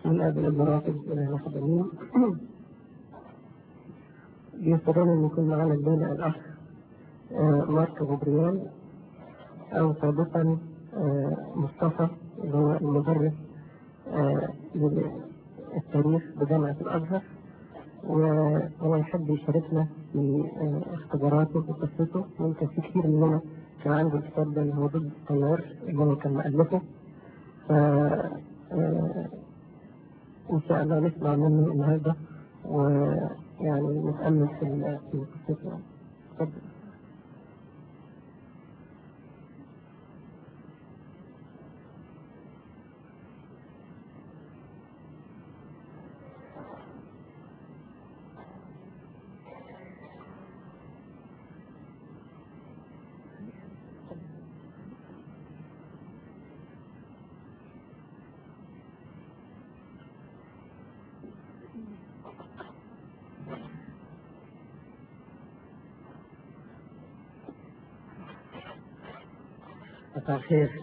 بسم الله بالابن الراقب إلى واحد أمين بيستطيع أن يكون معنا الليلة الأخ آه، مارك غبريان أو سابقا آه، مصطفى اللي هو المدرس آه، للتاريخ بجامعة الأزهر وهو يحب يشاركنا في آه، اختباراته وقصته يمكن في كثير مننا كان عنده الكتاب ده اللي هو ضد التيار اللي هو كان مؤلفه ف آه، إن شاء الله نسمع منه النهارده ويعني نتأمل في ال- في قصته اتفضل مساء الخير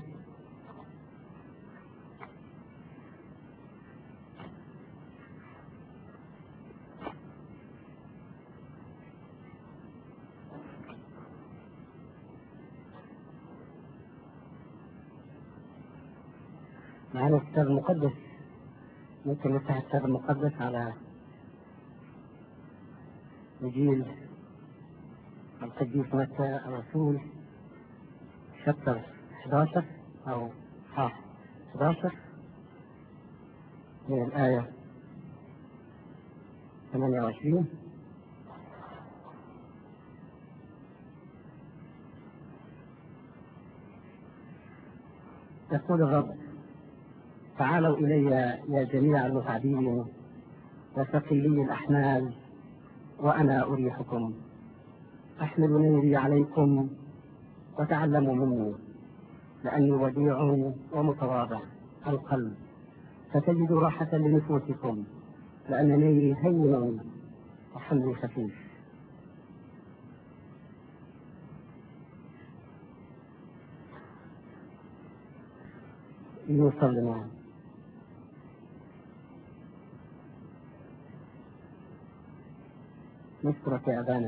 معنا الكتاب المقدس ممكن نفتح الكتاب المقدس على إنجيل القديس متى الرسول شابتر 11 أو ها 11 من الآية 28 يقول الرب تعالوا إلي يا جميع المتعبين وثقيلي الأحمال وأنا أريحكم أحمل نيري عليكم وتعلموا مني لأني وديع ومتواضع القلب فتجدوا راحة لنفوسكم لأن نيري هين وحملي خفيف يوصل لنا نشكرك يا أبانا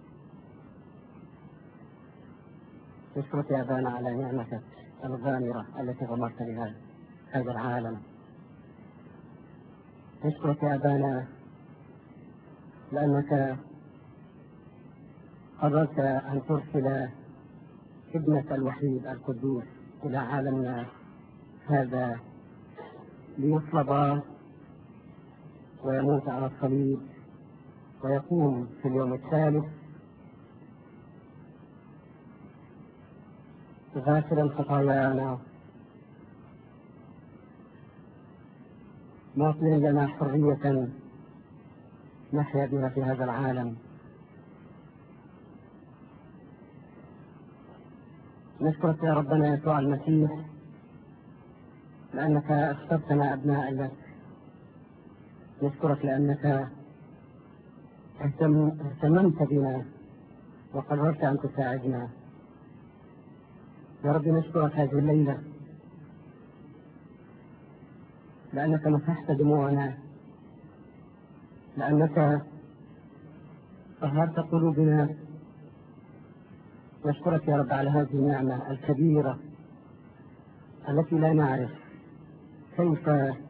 نشكرك يا أبانا على نعمتك الغامرة التي غمرت بها هذا العالم نشكرك يا أبانا لأنك قررت أن ترسل ابنك الوحيد القدوس إلى عالمنا هذا ليصلب ويموت على الصليب ويقوم في اليوم الثالث غافلا خطايانا معطيا لنا حرية نحيا بها في هذا العالم نشكرك يا ربنا يسوع المسيح لأنك اخترتنا أبناء لك نشكرك لأنك اهتم اهتممت بنا وقررت أن تساعدنا يا رب نشكرك هذه الليلة لأنك مسحت دموعنا لأنك طهرت قلوبنا نشكرك يا رب على هذه النعمة الكبيرة التي لا نعرف كيف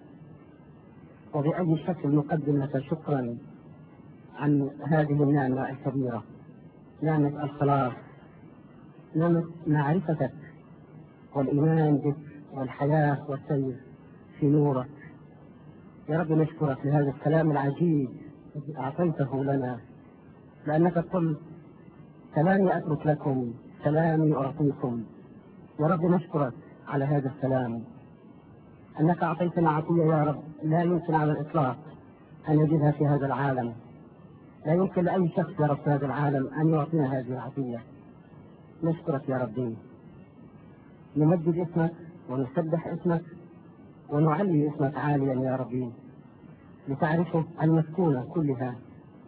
وبأي شكل نقدم لك شكرا عن هذه النعمة الكبيرة نعمة الخلاص نعمة معرفتك والإيمان بك والحياة والسير في نورك يا رب نشكرك لهذا الكلام العجيب الذي أعطيته لنا لأنك قلت سلامي أترك لكم سلامي أعطيكم يا رب نشكرك على هذا السلام أنك أعطيتنا عطية يا رب لا يمكن على الإطلاق أن يجدها في هذا العالم لا يمكن لأي شخص يا رب في هذا العالم أن يعطينا هذه العطية نشكرك يا ربي نمجد اسمك ونسبح اسمك ونعلي اسمك عاليا يا ربي لتعرفه المسكونة كلها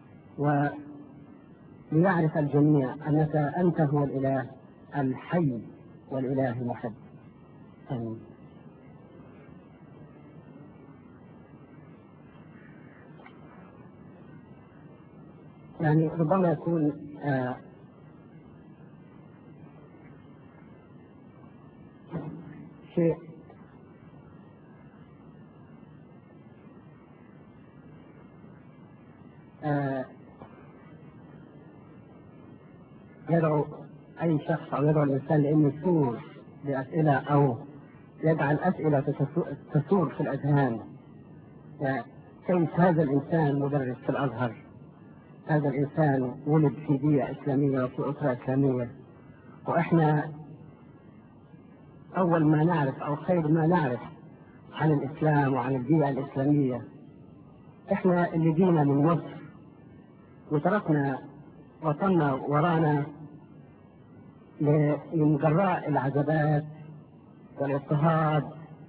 وليعرف الجميع أنك أنت هو الإله الحي والإله المحب آمين يعني ربما يكون آه شيء آه يدعو أي شخص أو يدعو الإنسان لأنه يثور بأسئلة أو يجعل أسئلة تثور في الأذهان كيف هذا الإنسان مدرس في الأزهر هذا الإنسان ولد في بيئة إسلامية وفي أسرة إسلامية وإحنا أول ما نعرف أو خير ما نعرف عن الإسلام وعن البيئة الإسلامية إحنا اللي جينا من مصر وتركنا وطننا ورانا من جراء العذابات والاضطهاد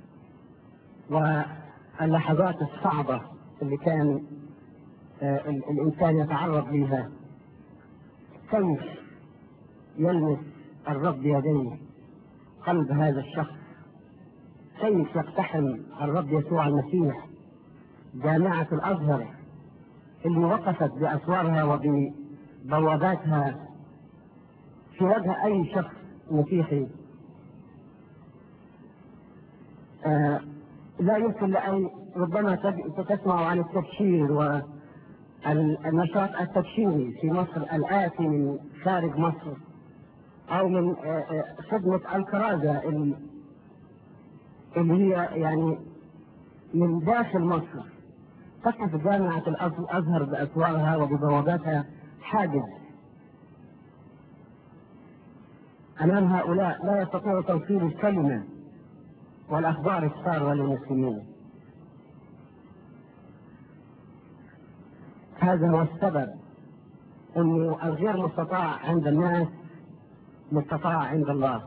واللحظات الصعبة اللي كان آه، الإنسان يتعرض لها كيف يلمس الرب بيديه قلب هذا الشخص كيف يقتحم الرب يسوع المسيح جامعة الأزهر اللي وقفت بأسوارها وببواباتها في وجه أي شخص مسيحي آه لا يمكن لأي ربما تسمع عن التبشير والنشاط التبشيري في مصر الآتي من خارج مصر أو من آه، آه، خدمة الكرازة اللي هي يعني من داخل مصر تقف جامعة الأزهر بأسوارها وببواباتها حاجز أمام هؤلاء لا يستطيع توصيل الكلمة والأخبار السارة للمسلمين هذا هو السبب أنه الغير مستطاع عند الناس مستطاع عند الله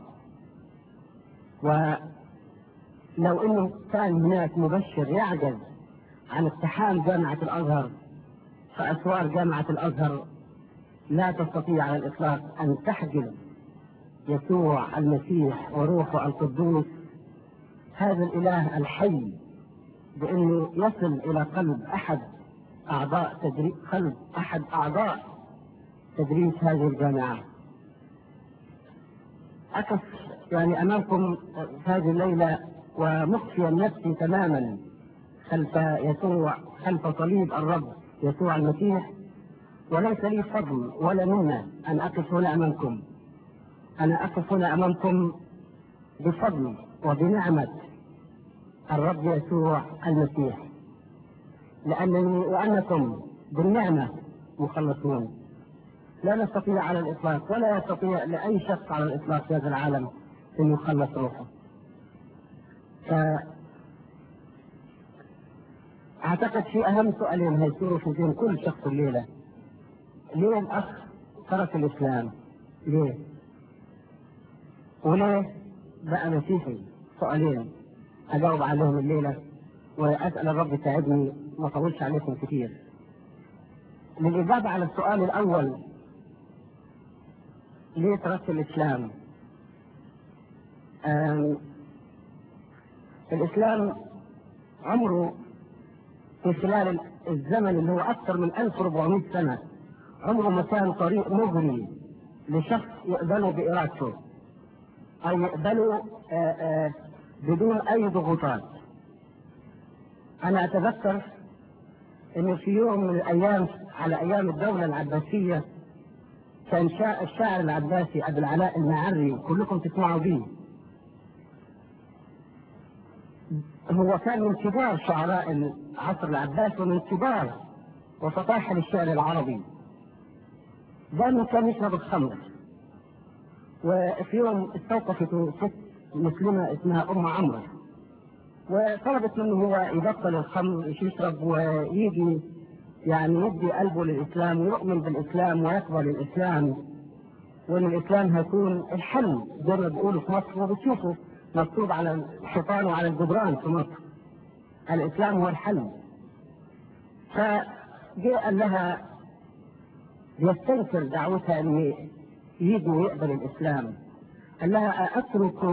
ولو أنه كان هناك مبشر يعجز عن اقتحام جامعة الأزهر فأسوار جامعة الأزهر لا تستطيع على الإطلاق أن تحجز يسوع المسيح وروحه القدوس هذا الإله الحي بأنه يصل إلى قلب أحد أعضاء تدريس قلب أحد أعضاء تدريس هذه الجامعة أقف يعني أمامكم هذه الليلة ومخفيا نفسي تماما خلف يسوع خلف صليب الرب يسوع المسيح وليس لي فضل ولا منة أن أقف هنا أمامكم أنا أقف هنا أمامكم بفضل وبنعمة الرب يسوع المسيح لأنني وأنكم بالنعمة مخلصون لا نستطيع على الإطلاق ولا يستطيع لأي شخص على الإطلاق في هذا العالم أن يخلص روحه ف أعتقد في أهم سؤالين هيصيروا في ذهن كل شخص الليلة ليه الأخ ترك الإسلام؟ ليه؟ وليه بقى مسيحي سؤالين اجاوب عليهم الليله واسال الرب يساعدني ما اطولش عليكم كثير. للاجابه على السؤال الاول ليه تركت الاسلام؟ الاسلام عمره في خلال الزمن اللي هو اكثر من 1400 سنه عمره ما كان طريق مغري لشخص يقبله بارادته أو يقبلوا آه، آه، بدون أي ضغوطات أنا أتذكر أنه في يوم من الأيام على أيام الدولة العباسية كان الشاعر العباسي أبو العلاء المعري كلكم تسمعوا به هو كان من كبار شعراء العصر العباسي ومن كبار وفطاحل الشعر العربي دائما كان يشرب الخمر وفي يوم استوقفته ست مسلمة اسمها أم عمرو وطلبت منه هو يبطل الخمر يشرب ويجي يعني يدي قلبه للإسلام ويؤمن بالإسلام ويقبل الإسلام وإن الإسلام هيكون الحل زي ما بيقولوا في مصر وبتشوفوا مكتوب على الحيطان وعلى الجدران في مصر الإسلام هو الحل فجاء قال لها يستنكر دعوتها ان يجي ويقبل الإسلام قال لها أترك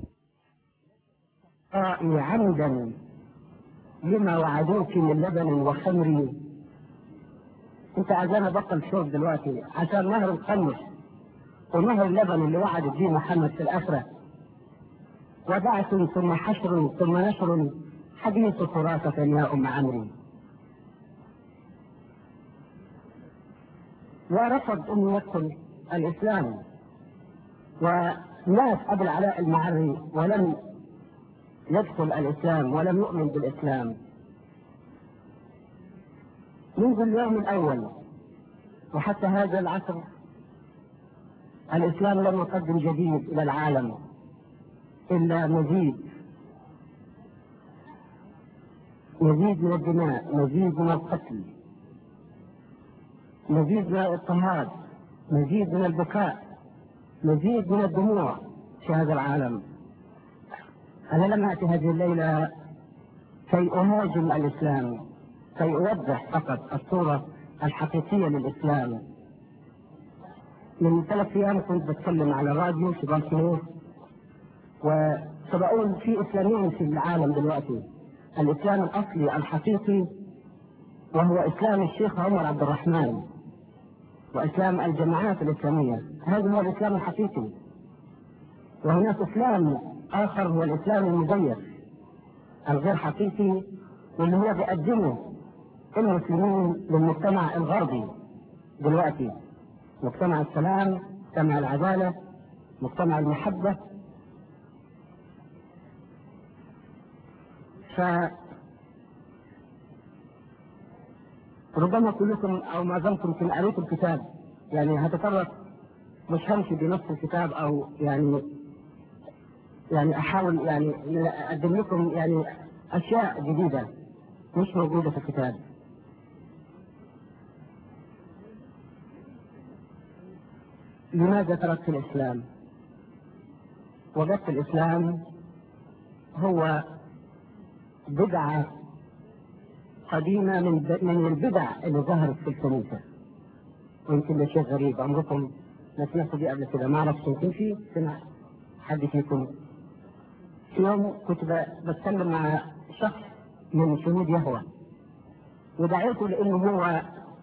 رأي عمدا لما وعدوك من لبن وخمر انت عايزانا بطل شرب دلوقتي عشان نهر الخمر ونهر اللبن اللي وعدت به محمد في الاخره وبعث ثم حشر ثم نشر حديث خرافة يا أم عمرو ورفض أن يدخل الإسلام ومات أبو العلاء المعري ولم يدخل الإسلام ولم يؤمن بالإسلام منذ اليوم الأول وحتى هذا العصر الإسلام لم يقدم جديد إلى العالم إلا مزيد مزيد من الدماء مزيد من القتل مزيد من الاضطهاد مزيد من البكاء مزيد من الدموع في هذا العالم أنا لم أتي هذه الليلة كي أهاجم الإسلام كي أوضح فقط الصورة الحقيقية للإسلام من ثلاث أيام كنت بتكلم على الراديو في بارسلونة وسبقون في إسلامين في العالم دلوقتي الإسلام الأصلي الحقيقي وهو إسلام الشيخ عمر عبد الرحمن وإسلام الجماعات الإسلامية هذا هو الإسلام الحقيقي وهناك إسلام آخر هو الإسلام المزيف الغير حقيقي واللي هو بيقدمه المسلمين للمجتمع الغربي دلوقتي مجتمع السلام مجتمع العدالة مجتمع المحبة ف ربما كلكم او معظمكم كن قريتوا الكتاب يعني هتطرق مش همشي بنص الكتاب او يعني يعني احاول يعني اقدم لكم يعني اشياء جديده مش موجوده في الكتاب لماذا تركت الاسلام؟ وجدت الاسلام هو بدعه قديمه من من البدع اللي ظهرت في الكنيسه ويمكن ده شيء غريب عمركم ما سمعتوا بيه قبل كده ما اعرفش يمكن في سمع حد فيكم في يوم كنت بتكلم مع شخص من شهود يهوى ودعيته لانه هو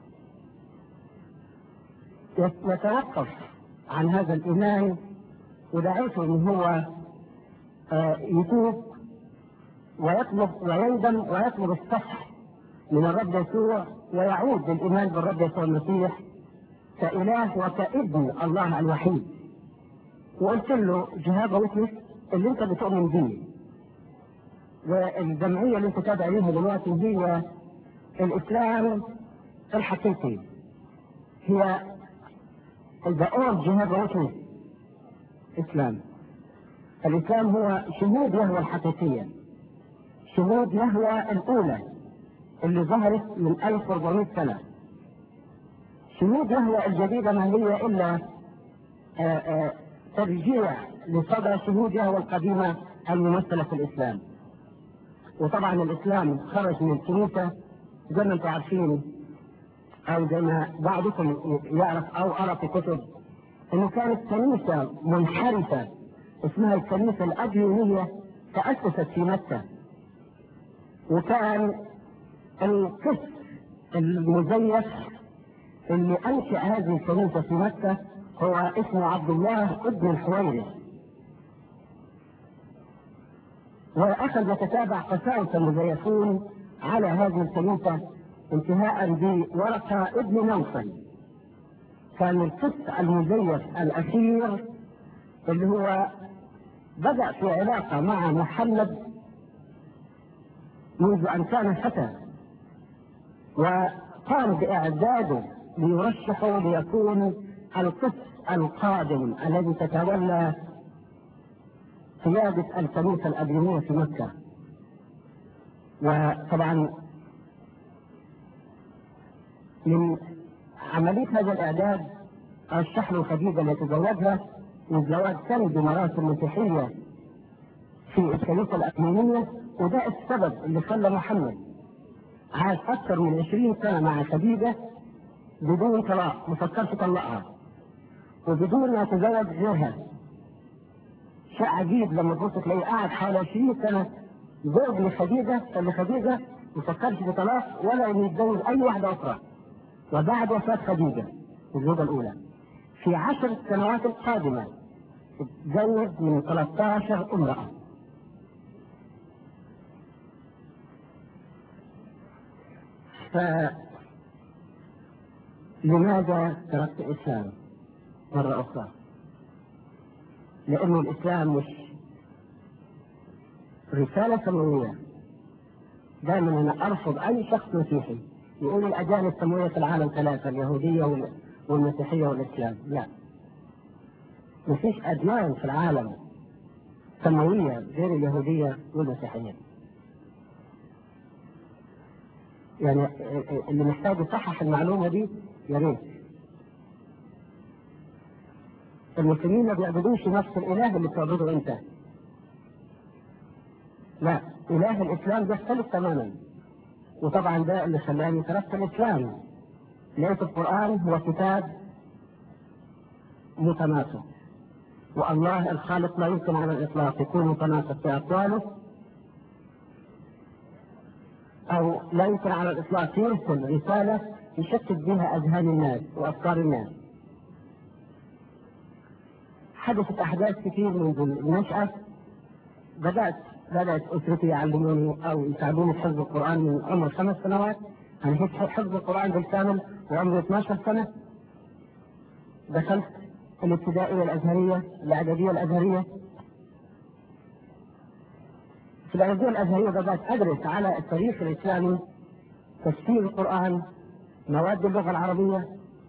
يتوقف عن هذا الايمان ودعيته ان هو يتوب ويطلب ويندم ويطلب الصفح من الرب يسوع ويعود للايمان بالرب يسوع المسيح كاله وكابن الله الوحيد وقلت له جهاد ويتنس اللي انت بتؤمن بيه والجمعيه اللي انت تابع ليها دلوقتي هي الاسلام الحقيقي هي البقول جهاد ويتنس اسلام الاسلام هو شهود يهوى الحقيقيه شهود يهوى الاولى اللي ظهرت من 1400 سنه شهود يهوى الجديده ما هي الا آآ آآ ترجيع لصدى شهود يهوى القديمه الممثله في الاسلام وطبعا الاسلام خرج من الكنيسه زي ما انتم عارفين او زي ما بعضكم يعرف او قرا في كتب انه كانت كنيسه منحرفه اسمها الكنيسه الاديونيه تاسست في مكه وكان القس المزيف اللي انشا هذه الكنيسه في مكه هو اسمه عبد الله ابن الحويرث واخذ يتتابع قساوسه المزيفون على هذه الكنيسه انتهاء بورقه ابن نوفل كان القس المزيف الاخير اللي هو بدا في علاقه مع محمد منذ ان كان فتى وقام باعداده ليرشحه ليكون القس القادم الذي تتولى قيادة الكنيسة الأدينية في مكة وطبعا من عملية هذا الإعداد رشح له خديجة ليتزوجها والزواج كان بمراسم مسيحية في الكنيسة الأكمينية وده السبب اللي خلى محمد عاش أكثر من 20 سنة مع خديجة بدون طلاق ما فكرش يطلقها وبدون ما يتزوج غيرها شيء عجيب لما تبص تلاقيه قاعد حوالي 20 سنه زوج لخديجه كان لخديجه ما فكرش في طلاق ولا انه يتجوز اي واحده اخرى وبعد وفاة خديجة الزوجة الأولى في عشر سنوات القادمة تزوج من 13 امرأة فلماذا تركت الإسلام مرة أخرى؟ لأن الإسلام مش رسالة سماوية دائما أنا أرفض أي شخص مسيحي يقول الأديان السماوية في العالم ثلاثة اليهودية والمسيحية والإسلام لا ما فيش أديان في العالم سماوية غير اليهودية والمسيحية يعني اللي محتاج يصحح المعلومة دي يا ريت المسلمين ما بيعبدوش نفس الإله اللي بتعبده أنت لا إله الإسلام يختلف تماما وطبعا ده اللي خلاني تركت الإسلام لقيت القرآن هو كتاب متناسق والله الخالق لا يمكن على الإطلاق يكون متناسق في أقواله أو لا يمكن على الإطلاق يرسل رسالة يشتت بها أذهان الناس وأفكار الناس حدثت أحداث كثير منذ النشأة بدأت بدأت أسرتي يعلموني أو يساعدوني في حفظ القرآن من عمر خمس سنوات أنا حفظ القرآن بالكامل وعمري 12 سنة دخلت الابتدائية الأزهرية الإعدادية الأزهرية في الإعدادية الأزهرية بدأت أدرس على التاريخ الإسلامي تفسير القرآن مواد اللغة العربية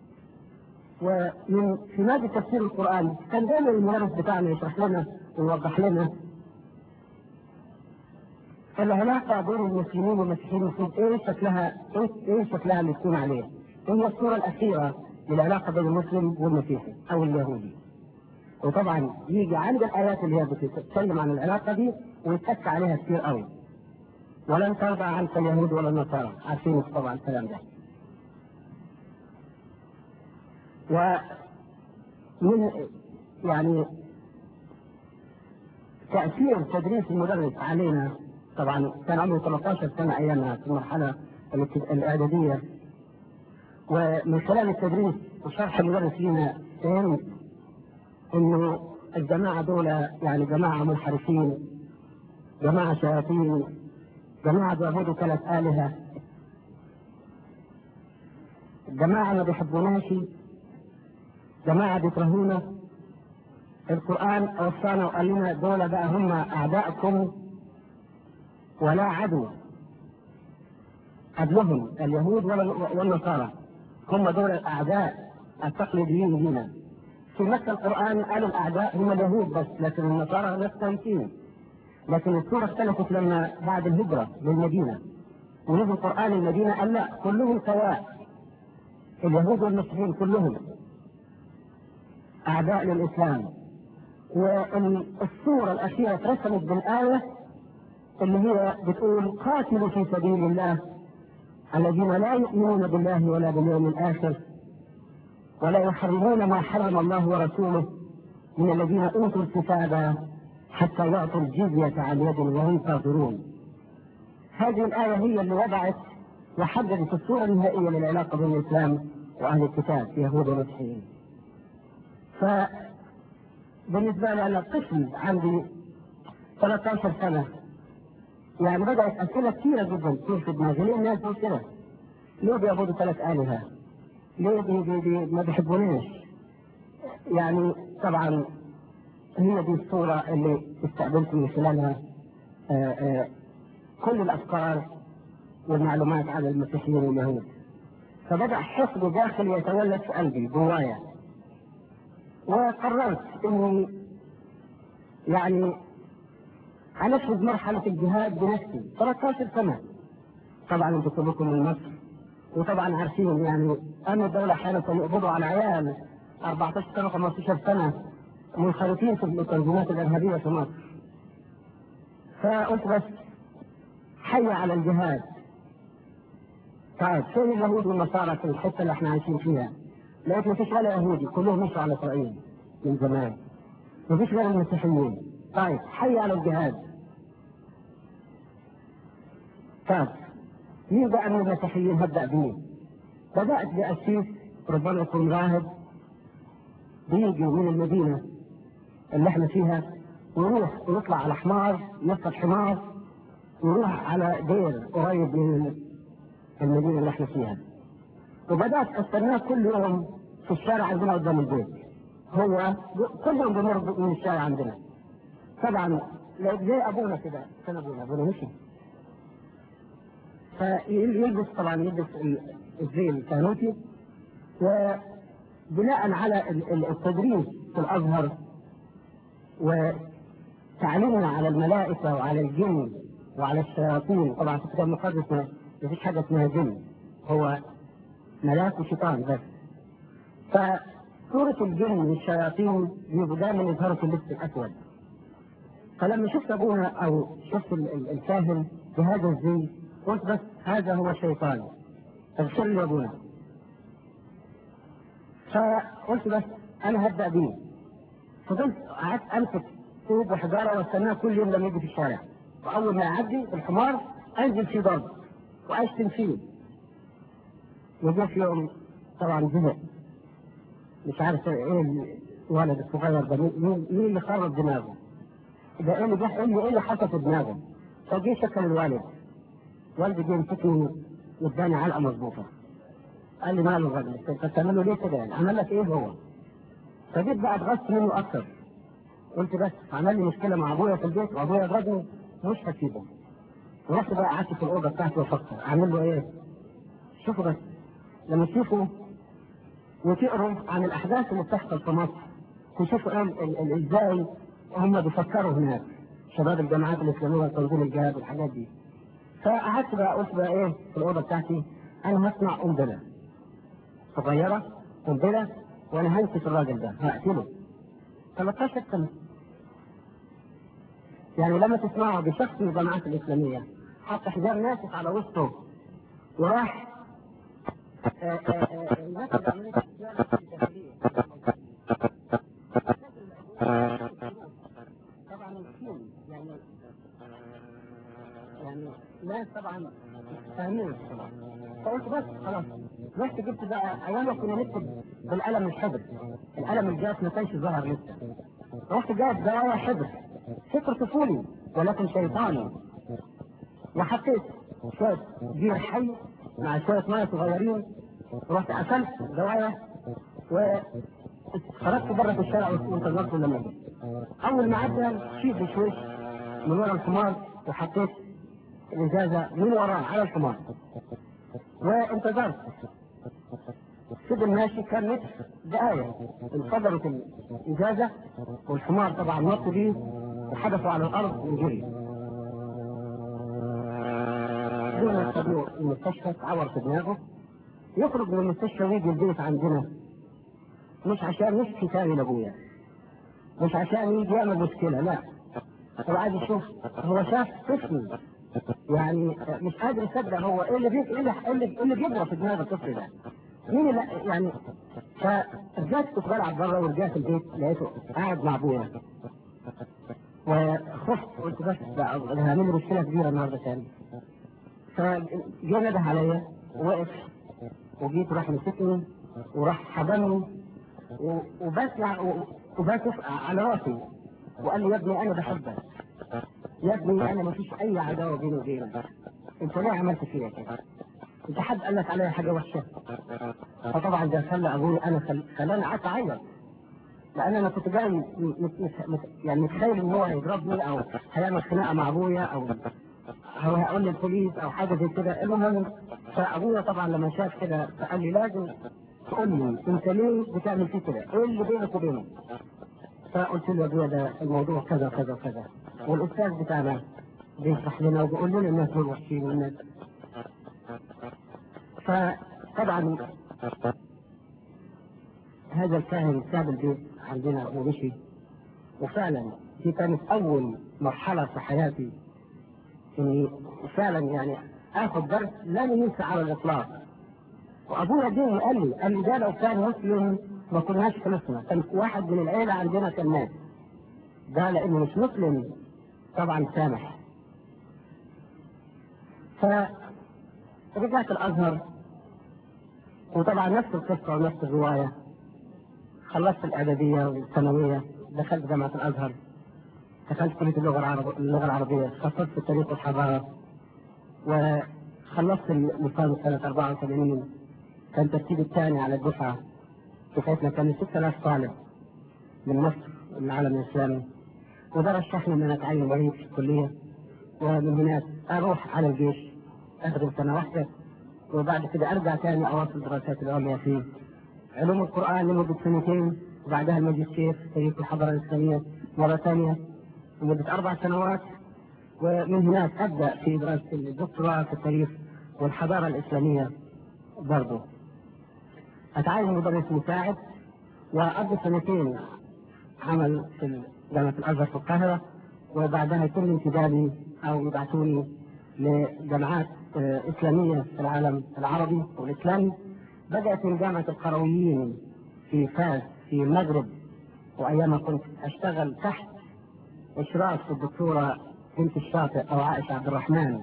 ومن في مادة تفسير القرآن كان دائما المدرس بتاعنا يشرح لنا ويوضح لنا العلاقة بين المسلمين والمسيحيين المفروض ايه شكلها ايه, إيه شكلها اللي تكون عليه؟ ايه هي الصورة الأخيرة للعلاقة بين المسلم والمسيحي أو اليهودي؟ وطبعا يجي عند الآيات اللي هي بتتكلم عن العلاقة دي ويتك عليها كثير قوي. ولن ترضى عنك اليهود ولا النصارى، عارفين طبعا الكلام ده. ومن يعني تأثير تدريس المدرس علينا طبعا كان عمري 13 سنة أيامها في المرحلة الإعدادية ومن خلال التدريس وشرح المدرس لنا فهمت إنه الجماعة دول يعني جماعة منحرفين جماعة شياطين جماعة بيعبدوا ثلاث آلهة جماعة ما بيحبوناش جماعة بيكرهونا القرآن وصانا وقال لنا دول بقى هم أعدائكم ولا عدو قبلهم اليهود والنصارى هم دول الأعداء التقليديين لنا في مكة القرآن قالوا الأعداء هم اليهود بس لكن النصارى مختلفين لكن السورة اختلفت لما بعد الهجرة للمدينة ونزل القرآن المدينة قال لا كلهم سواء اليهود والمسيحيين كلهم أعداء للإسلام والصورة الأخيرة اترسمت بالآية اللي هي بتقول قاتلوا في سبيل الله الذين لا يؤمنون بالله ولا باليوم الآخر ولا يحرمون ما حرم الله ورسوله من الذين أوتوا الكتاب حتى يعطوا الجزية عن يد وهم صاغرون. هذه الآية هي اللي وضعت وحددت الصورة النهائية للعلاقة بين الإسلام وأهل الكتاب يهود ومسيحيين. فبالنسبة لي أنا طفل عندي 13 سنة يعني بدأت أسئلة كثيرة جدا تصير في دماغي ليه الناس دول كده؟ ليه بيعبدوا ثلاث آلهة؟ ليه بي بي بي ما بيحبوناش؟ يعني طبعا هي دي الصورة اللي استقبلت من خلالها آآ آآ كل الأفكار والمعلومات عن المسيحيين واليهود. فبدأ حقد داخلي يتولد في قلبي جوايا. وقررت إني يعني هنفرض مرحلة الجهاد بنفسي 13 سنة طبعا انتم كلكم من مصر وطبعا عارفين يعني أن الدولة أحيانا كانوا يقبضوا على عيال 14 سنة 15 سنة منخرطين في التنظيمات الإرهابية في مصر فقلت بس حي على الجهاد طيب فين اليهود والنصارى في الحتة اللي احنا عايشين فيها؟ لقيت مفيش ولا يهودي كلهم مشوا على إسرائيل من زمان مفيش غير المسيحيين طيب حي على الجهاد طيب مين بقى من المسيحيين هبدأ بمين؟ بدأت بأسيس ربما يكون راهب بيجي من المدينة اللي احنا فيها ويروح ويطلع على حمار يركب حمار ويروح على دير قريب من المدينة اللي احنا فيها وبدأت استناه كل يوم في الشارع عندنا قدام البيت هو كل يوم بمر من الشارع عندنا طبعا زي ابونا كده كان ابونا ابونا مشي فيلبس طبعا يلبس الزي الكهنوتي وبناء على التدريس في الازهر وتعليمنا على الملائكه وعلى الجن وعلى الشياطين طبعا في الكتاب المقدس ما فيش حاجه اسمها جن هو ملاك وشيطان بس فسورة الجن والشياطين بيبقوا دايما يظهروا في اللبس الاسود فلما شفت ابونا او شفت الكاهن بهذا الزي قلت بس هذا هو الشيطان اغفر لي ابونا فقلت بس انا هبدا بيه فضلت قعدت امسك طوب وحجاره واستناه كل يوم لما يجي في الشارع واول ما يعدي بالحمار انزل في ضرب واشتم فيه وجاء في يوم طبعا زهق مش عارف ايه الولد الصغير ده مين مين اللي خرب دماغه ده ايه اللي جه ايه اللي ايه اللي حصل في دماغه فجه شكل الوالد والدي جه يمسكني واداني علقه مظبوطه قال لي ماله الراجل انت بتعمل له ليه كده يعني عمل لك ايه هو فجيت بقى اتغصت منه اكتر قلت بس عمل لي مشكله مع ابويا في البيت وابويا ضربني مش هسيبه ورحت بقى قعدت في الاوضه بتاعتي وافكر اعمل له ايه؟ شوفوا بس لما تشوفوا وتقروا عن الاحداث اللي بتحصل في مصر تشوفوا ايه ازاي هم بيفكروا هناك شباب الجامعات الاسلاميه وتنظيم الجهاد والحاجات دي فقعدت بقى قلت بقى ايه في الاوضه بتاعتي انا هصنع قنبله صغيره قنبله وانا هنسف الراجل ده هقتله 13 سنه يعني لما تسمعوا بشخص من الجامعات الاسلاميه حط حجار ناسف على وسطه وراح الناس اللي عملت طبعا الصين يعني يعني ناس طبعا فاهمين طبعا فقلت بس خلاص رحت جبت بقى ايام كنا نكتب بالقلم الحبر القلم الجاف ما كانش ظهر لسه رحت جايب دوايا حبر فكر طفولي ولكن شيطاني وحطيت شويه جير حي مع شويه ميه صغيرين رحت قفلت دوايا وخرجت بره في الشارع وانتظرت لما جه اول ما عدى شيء بشويش من ورا الحمار وحطيت الازازه من وراه على الحمار وانتظرت فضل ماشي كان نصف دقايق انفجرت الازازه والحمار طبعا نط بيه وحدفوا على الارض وجري دون يستطيع المستشفى اتعور في دماغه يخرج من المستشفى ويجي البيت عندنا مش عشان يشكي تاني لابويا مش عشان يجي يعمل مشكله لا هو عايز يشوف هو شاف طفل يعني مش قادر يصدق هو ايه اللي بيجي ايه اللي ايه اللي بيجرى في دماغ الطفل ده مين اللي يعني فرجعت كنت بلعب بره ورجعت البيت لقيته قاعد مع ابويا وخفت قلت بس ده هعمل مشكله كبيره النهارده تاني فجه نده عليا وقف وجيت راح مسكني وراح حضني وبس وبس على راسي وقال لي يا ابني انا بحبك يا ابني انا ما فيش اي عداوه بيني وبينك انت ليه عملت فيا كده؟ انت حد قال لك عليا حاجه وحشه فطبعا ده خلى ابوي انا خل... خلاني قعدت اعيط لان انا كنت جاي م... م... م... يعني متخيل ان هو هيضربني او هيعمل خناقه مع ابويا او او هيقول للبوليس او حاجه زي كده المهم فابويا طبعا لما شاف كده فقال لي لازم تقول لي انت ليه بتعمل فيه كده؟ ايه اللي بينك وبينه؟ فقلت له يا ابويا ده الموضوع كذا كذا كذا والاستاذ بتاعنا بيشرح لنا وبيقول لنا الناس دول وحشين والناس فطبعا هذا الكاهن ساب البيت عندنا ومشي وفعلا دي كانت اول مرحله في حياتي اني فعلا يعني اخذ درس لن ينسى على الاطلاق وابويا جه وقال لي قال لي ده لو كان مسلم ما كناش خلصنا كان واحد من العيله عندنا كان مات ده لانه مش مسلم طبعا سامح فرجعت الازهر وطبعا نفس القصة ونفس الرواية خلصت الإعدادية والثانوية دخلت جامعة الأزهر دخلت كلية اللغة العربية اللغة العربية تخصصت في التاريخ والحضارة وخلصت اللسان سنة 84 كان ترتيبي الثاني على الدفعة دفعتنا كان 6000 طالب من مصر العالم الإسلامي وده رشحني إن أنا أتعين معيد في الكلية ومن هناك أروح على الجيش أخدم سنة واحدة وبعد كده أرجع تاني أواصل دراساتي العليا في علوم القرآن لمدة سنتين وبعدها الماجستير في تاريخ الحضارة الإسلامية مرة ثانية لمدة أربع سنوات ومن هناك أبدأ في دراسة الدكتوراه في التاريخ والحضارة الإسلامية برضه أتعين مدرس مساعد وأقضي سنتين عمل في جامعة الأزهر في القاهرة وبعدها يتم انتدابي أو يبعثوني لجامعات إسلامية في العالم العربي والإسلامي بدأت من جامعة القرويين في فاس في المغرب وأيام كنت أشتغل تحت إشراف الدكتورة بنت الشاطئ أو عائشة عبد الرحمن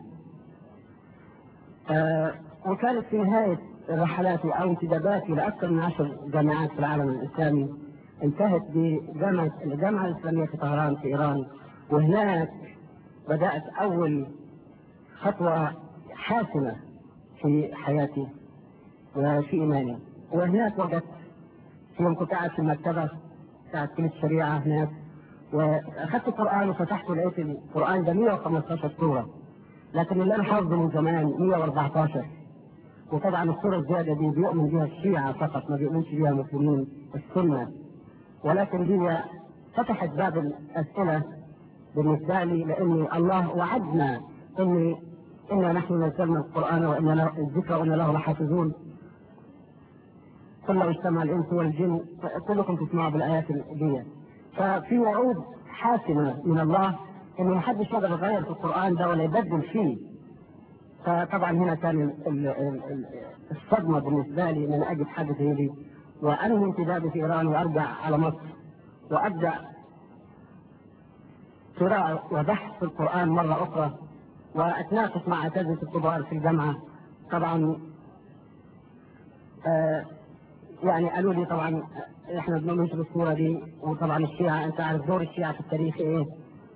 آه وكانت في نهاية رحلاتي أو انتداباتي لأكثر من عشر جامعات في العالم الإسلامي انتهت بجامعة الجامعة الإسلامية في طهران في إيران وهناك بدأت أول خطوة حاسمة في حياتي وفي إيماني وهناك وجدت في يوم كنت قاعد في المكتبة بتاعت كلية الشريعة هناك واخذت القرآن وفتحته لقيت القرآن ده 115 سورة لكن اللي أنا حافظه من زمان 114 وطبعا السورة الزيادة دي بيؤمن بها الشيعة فقط ما بيؤمنش بها المسلمين السنة ولكن دي فتحت باب الأسئلة بالنسبة لي لأني الله وعدنا إني إنا نحن نزلنا القرآن وإنا الذكر وإنا له لحافظون كل اجتمع الإنس والجن كلكم تسمعوا بالآيات دي ففي وعود حاسمة من الله إن ما حدش يقدر يغير في القرآن ده ولا يبدل فيه فطبعا هنا كان الصدمة بالنسبة لي إن أنا أجد حاجة زي دي وأنهي انتدابي في إيران وأرجع على مصر وأبدأ قراءة وبحث في القرآن مرة أخرى وأتناقش مع أساتذة الكبار في الجامعة طبعا آه يعني قالوا لي طبعا احنا بنؤمنش بالصورة دي وطبعا الشيعة انت عارف دور الشيعة في التاريخ ايه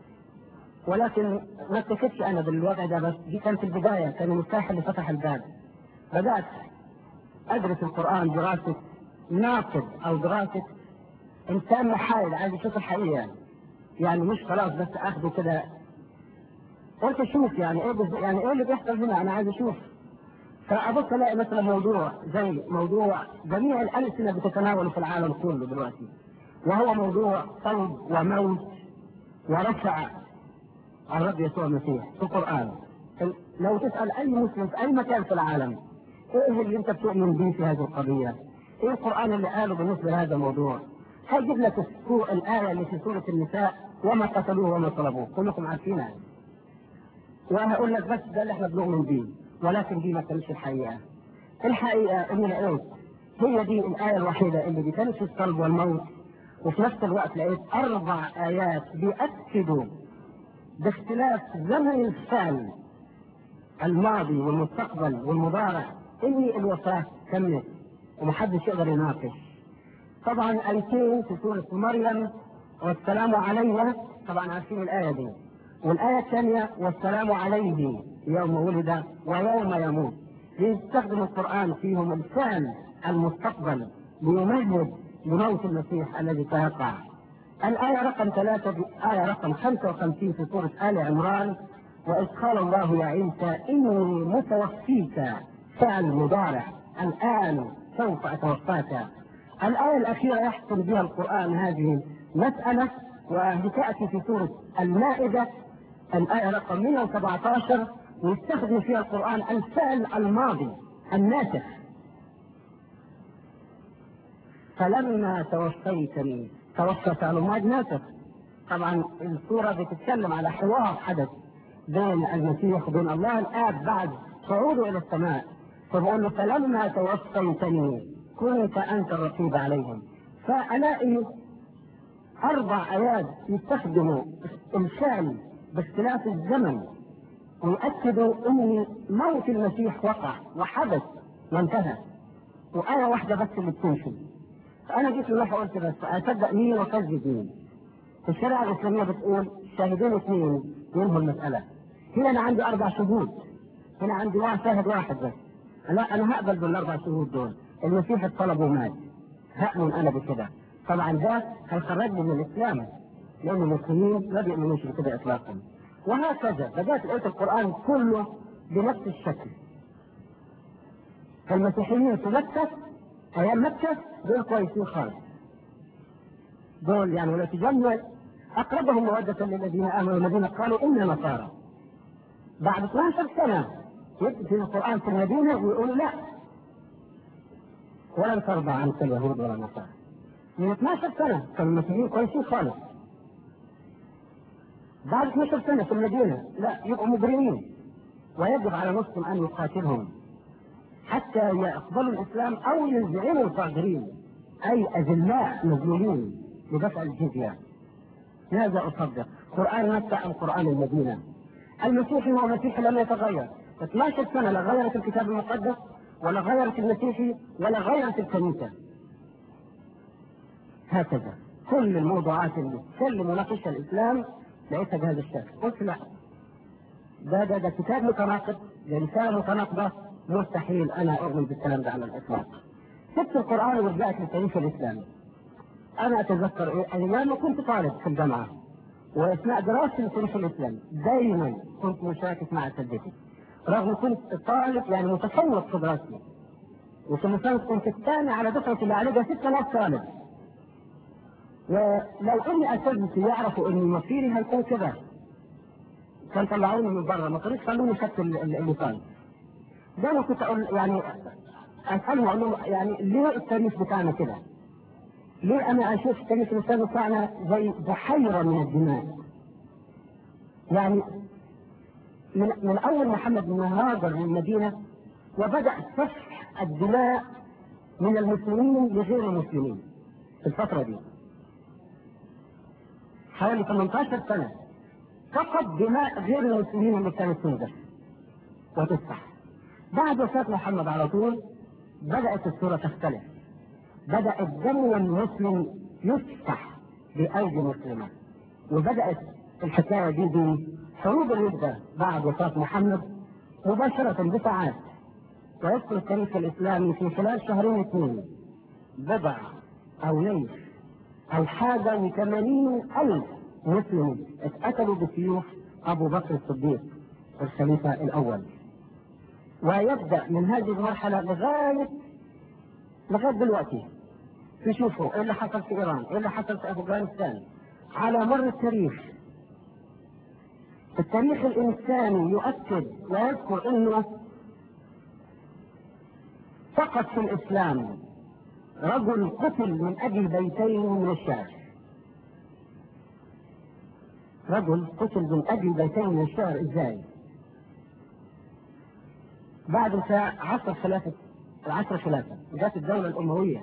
ولكن ما اكتفيتش انا بالوضع ده بس دي كانت البداية كان المفتاح اللي فتح الباب بدأت ادرس القرآن دراسة ناقد او دراسة انسان محايد عايز يشوف الحقيقة يعني مش خلاص بس اخده كده قلت اشوف يعني ايه بز... يعني ايه اللي بيحصل هنا انا عايز اشوف فابص الاقي مثلا موضوع زي موضوع جميع الالسنه بتتناوله في العالم كله دلوقتي وهو موضوع صلب وموت ورفع الرب يسوع المسيح في القران لو تسال اي مسلم في اي مكان في العالم ايه اللي انت بتؤمن به في هذه القضيه؟ ايه القران اللي قاله بالنسبه لهذا الموضوع؟ هيجيب لك الايه اللي في سوره النساء وما قتلوه وما طلبوه كلكم عارفينها وهقول لك بس ده اللي احنا بنؤمن بيه ولكن دي ما كانتش الحقيقه. الحقيقه ان لقيت هي دي الايه الوحيده اللي بتنفي الصلب والموت وفي نفس الوقت لقيت اربع ايات بيأكدوا باختلاف زمن الفعل الماضي والمستقبل والمضارع ان الوفاه تمت ومحدش يقدر يناقش. طبعا ايتين في سوره مريم والسلام علينا طبعا عارفين الايه دي. والآية الثانية والسلام عليه يوم ولد ويوم يموت يستخدم القرآن فيهم الفعل المستقبل ليمهد لموت المسيح الذي سيقع الآية رقم ثلاثة آية رقم 55 في سورة آل عمران وإذ قال الله يا عيسى إني متوفيك فعل مضارع الآن سوف أتوفاك الآية الأخيرة يحكم بها القرآن هذه مسألة وتأتي في سورة المائدة الآية رقم 117 ويستخدم فيها القرآن الفعل الماضي الناسخ فلما توفيتني توفى فعل الماضي ناسخ طبعا السورة بتتكلم على حوار حدث بين المسيح وبين الله الآب بعد صعوده إلى السماء فبقول له فلما توفيتني كنت أنت الرقيب عليهم فألاقي أربع آيات يستخدموا الفعل باختلاف الزمن ويؤكدوا ان موت المسيح وقع وحدث وانتهى وآية واحدة بس اللي بتمشي فأنا جيت لله قلت بس أصدق مين وأكذب مين في الشريعة الإسلامية بتقول شاهدين اثنين ينهوا المسألة هنا أنا عندي أربع شهود هنا عندي واحد شاهد واحد بس لا أنا هقبل بالأربع شهود دول المسيح الطلب ومات هأمن أنا بكده طبعا ده هيخرجني من الإسلام لأن المسلمين ما بيؤمنوش بكده إطلاقا وهكذا بدأت قريت القرآن كله بنفس الشكل فالمسيحيين في مكة أيام مكة دول كويسين خالص دول يعني ولا تجمع أقربهم مودة للذين آمنوا الذين قالوا إنا نصارى بعد 12 سنة يكتب في القرآن في المدينة ويقولوا لا ولن ترضى عنك اليهود ولا النصارى من 12 سنة كانوا المسيحيين كويسين خالص بعد 12 سنة في المدينة لا يبقوا مجرمين ويجب على مسلم أن يقاتلهم حتى يقبلوا الإسلام أو ينزعوا الصاغرين أي أذلاء مذلولين بدفع الجزية ماذا أصدق؟ قرآن مكة أم قرآن المدينة؟ المسيحي هو مسيحي لم يتغير 12 سنة لا غيرت الكتاب المقدس ولا غيرت المسيحي ولا غيرت الكنيسة هكذا كل الموضوعات اللي تسلم مناقشة الإسلام لقيتها بهذا الشكل قلت لا ده ده ده كتاب متناقض ده رسالة متناقضة مستحيل أنا أؤمن بالكلام ده على الإطلاق سبت القرآن ورجعت للتاريخ الإسلامي أنا أتذكر إيه أيام كنت طالب في الجامعة وأثناء دراستي للتاريخ الإسلامي دائما كنت مشارك مع أساتذتي رغم كنت طالب يعني متفوق في دراستي وفي مثلا كنت الثاني على دفعة اللي عليها 6000 طالب ولو اني اساتذتي يعرفوا ان مصيري هيكون كده كان طلعوني من بره ما كانوش خلوني شك اللسان ده انا كنت اقول يعني اسالهم اقول لهم يعني ليه التاريخ بتاعنا كده؟ ليه انا اشوف التاريخ الاسلامي بتاعنا زي بحيره من الدماء؟ يعني من, من اول محمد من هاجر للمدينه وبدا سفح الدماء من المسلمين لغير المسلمين في الفتره دي حوالي 18 سنه فقط دماء غير المسلمين اللي كانت تنزف وتسفح بعد وفاة محمد على طول بدأت الصورة تختلف بدأ الدم المسلم يسفح بأيدي مسلمة وبدأت الحكاية دي بحروب الردة بعد وفاة محمد مباشرة بساعات ويذكر التاريخ الإسلامي في خلال شهرين اثنين بضع أو ليس أو حاجة وثمانين ألف مسلم اتقتلوا بسيوف أبو بكر الصديق الخليفة الأول ويبدا من هذه المرحله لغايه لغايه دلوقتي تشوفوا ايه اللي حصل في ايران، ايه اللي حصل في افغانستان على مر التاريخ التاريخ الانساني يؤكد ويذكر انه فقط في الاسلام رجل قتل من اجل بيتين من الشعر رجل قتل من اجل بيتين من الشعر ازاي؟ بعد انتهاء عصر خلافة العصر خلافة جاءت الدولة الأموية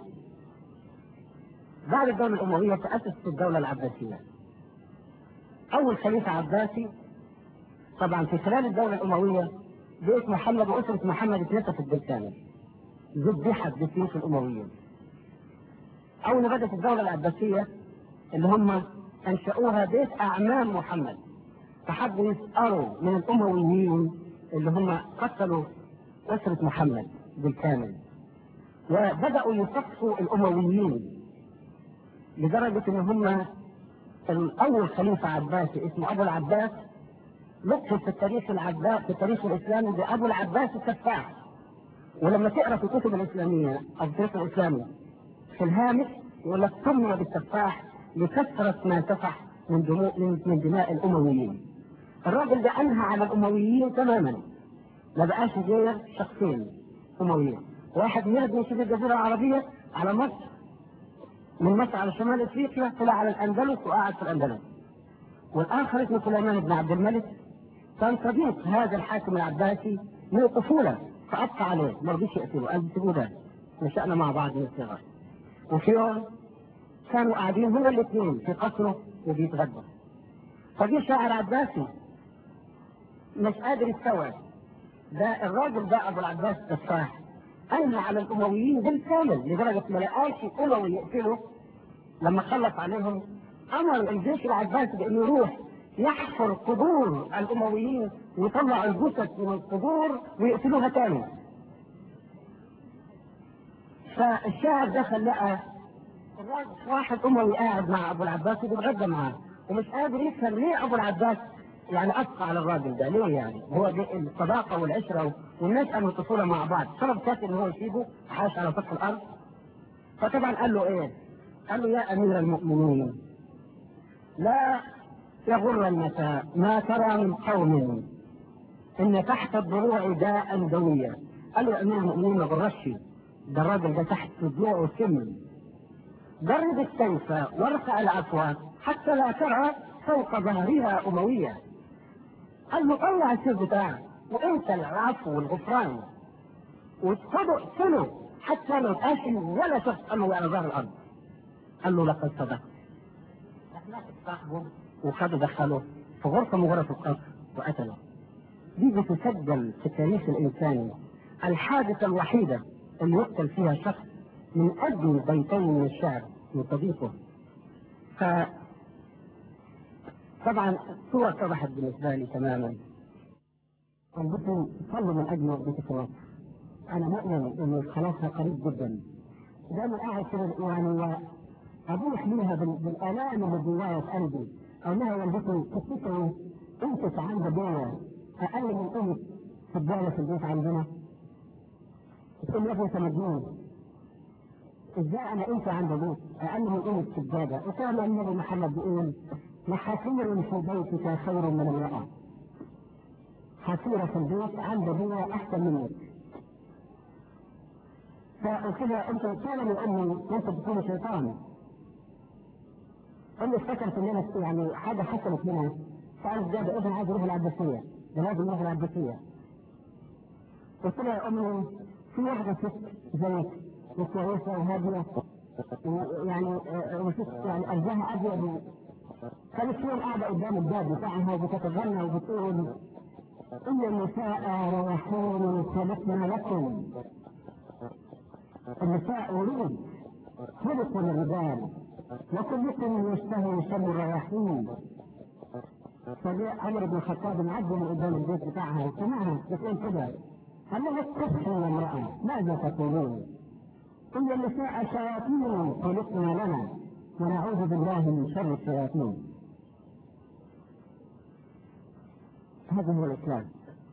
بعد الدولة الأموية تأسست الدولة العباسية أول خليفة عباسي طبعا في خلال الدولة الأموية بيت محمد وأسرة محمد اتنسفت بالكامل ذبحت بسيوف الأمويين أول ما بدأت الدولة العباسية اللي هم أنشأوها بيت أعمام محمد فحبوا يسألوا من الأمويين اللي هم قتلوا أسرة محمد بالكامل وبدأوا يصفوا الأمويين لدرجة إن هم الأول خليفة عباسي اسمه أبو العباس لقب في التاريخ العباس في التاريخ الإسلامي بأبو العباس السفاح ولما تقرا في الكتب الإسلامية أو التاريخ الإسلامي في الهامش يقول لك سمي بالسفاح لكثرة ما سفح من دماء من دماء الأمويين الراجل ده أنهى على الأمويين تماما ما بقاش غير شخصين أمويين واحد يهد من شبه الجزيرة العربية على مصر من مصر على شمال افريقيا طلع على الاندلس وقعد في الاندلس والاخر اسمه سليمان بن عبد الملك كان صديق هذا الحاكم العباسي من الطفوله فابقى عليه ما رضيش يقتله قال سيبوه ده نشأنا مع بعض من الصغر وفي يوم كانوا قاعدين هما الاثنين في قصره وبيتغدوا فجه شاعر عباسي مش قادر يستوعب ده الراجل ده ابو العباس التفاح انهى على الامويين بالكامل لدرجه ما لقاش اموي يقتله لما خلص عليهم امر الجيش العباسي بانه يروح يحفر قبور الامويين ويطلع الجثث من القبور ويقتلوها تاني فالشاعر دخل لقى واحد اموي قاعد مع ابو العباس وبيتغدى معاه ومش قادر يفهم ليه ابو العباس يعني ابقى على الراجل ده ليه يعني هو دي الصداقه والعشره والنشأة من الطفوله مع بعض سبب كافي ان هو يسيبه عاش على سطح الارض فطبعا قال له ايه؟ قال له يا امير المؤمنين لا يغرنك ما ترى من قوم ان تحت الضلوع داء دويا قال له يا امير المؤمنين ما غرش ده الراجل ده تحت ضلوعه سم جرد السيف وارفع العفو حتى لا ترى فوق ظهرها أموية قال له طلع السيف بتاعك وانت العفو والغفران واتخذوا اقتلوا حتى ما يبقاش ولا شخص أموي على ظهر الأرض قال له لقد صدقت صاحبه وخده دخله في غرفة من غرف القصر وقتله دي بتسجل في التاريخ الإنساني الحادثة الوحيدة اللي يقتل فيها شخص من أجل بيتين من الشعر من صديقه ف طبعا الصورة اتضحت بالنسبة لي تماما ربكم صلوا من أجل بيت أنا مؤمن إن الخلاص قريب جدا دايما قاعد كده يعني أبوح منها بالآلام اللي جوايا في قلبي أقول لها والدتي تفتكروا أنت عند بيا أقل من قيمة سجادة في البيت عندنا تقول لي يا ابني أنت مجنون ازاي انا انت عند ابوك اقل من قيمه سجاده وقال النبي محمد بيقول لحفير في بيتك خير من امراه حفيرة في البيت عند ابوها احسن منك فكده انت كان من امي انت تكون شيطان امي افتكرت ان انا يعني حاجه حصلت منها فقالت جاب ابن عايز يروح العباسيه ده لازم يروح العباسيه قلت لها يا امي في واحده ست زيك وكويسه وهاديه يعني وشوف يعني قلبها ابيض كانت هي قاعده قدام الباب بتاعها وبتتغنى وبتقول ان النساء رياحين خلقنا لكم النساء ورود خلقوا للرجال وكلكم يشتهي شم الرياحين فجاء عمر بن الخطاب معدي من قدام البيت بتاعها وسمعها بتقول كده قال لها استفحي يا امرأة ماذا تقولون؟ إن النساء شياطين خلقنا لنا ونعوذ بالله من شر الشياطين هذا هو الإسلام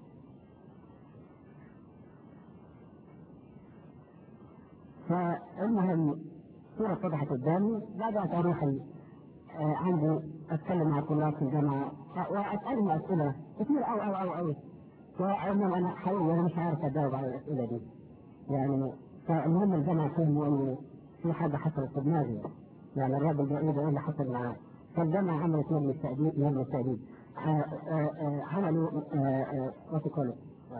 فالمهم صورة فتحت قدامي بدأت أروح آه عندي أتكلم مع طلاب في الجامعة وأسألهم أسئلة كثير أو أو أو أو وعموما أنا حقيقي أنا مش عارف أجاوب على الأسئلة دي يعني فالمهم الجامعة فهموا إنه في حاجة حصلت في دماغي يعني الراجل ده إيه ده إيه اللي حصل معاه فالجامعة عملت مجلس تأديب مجلس تأديب عملوا وات يقول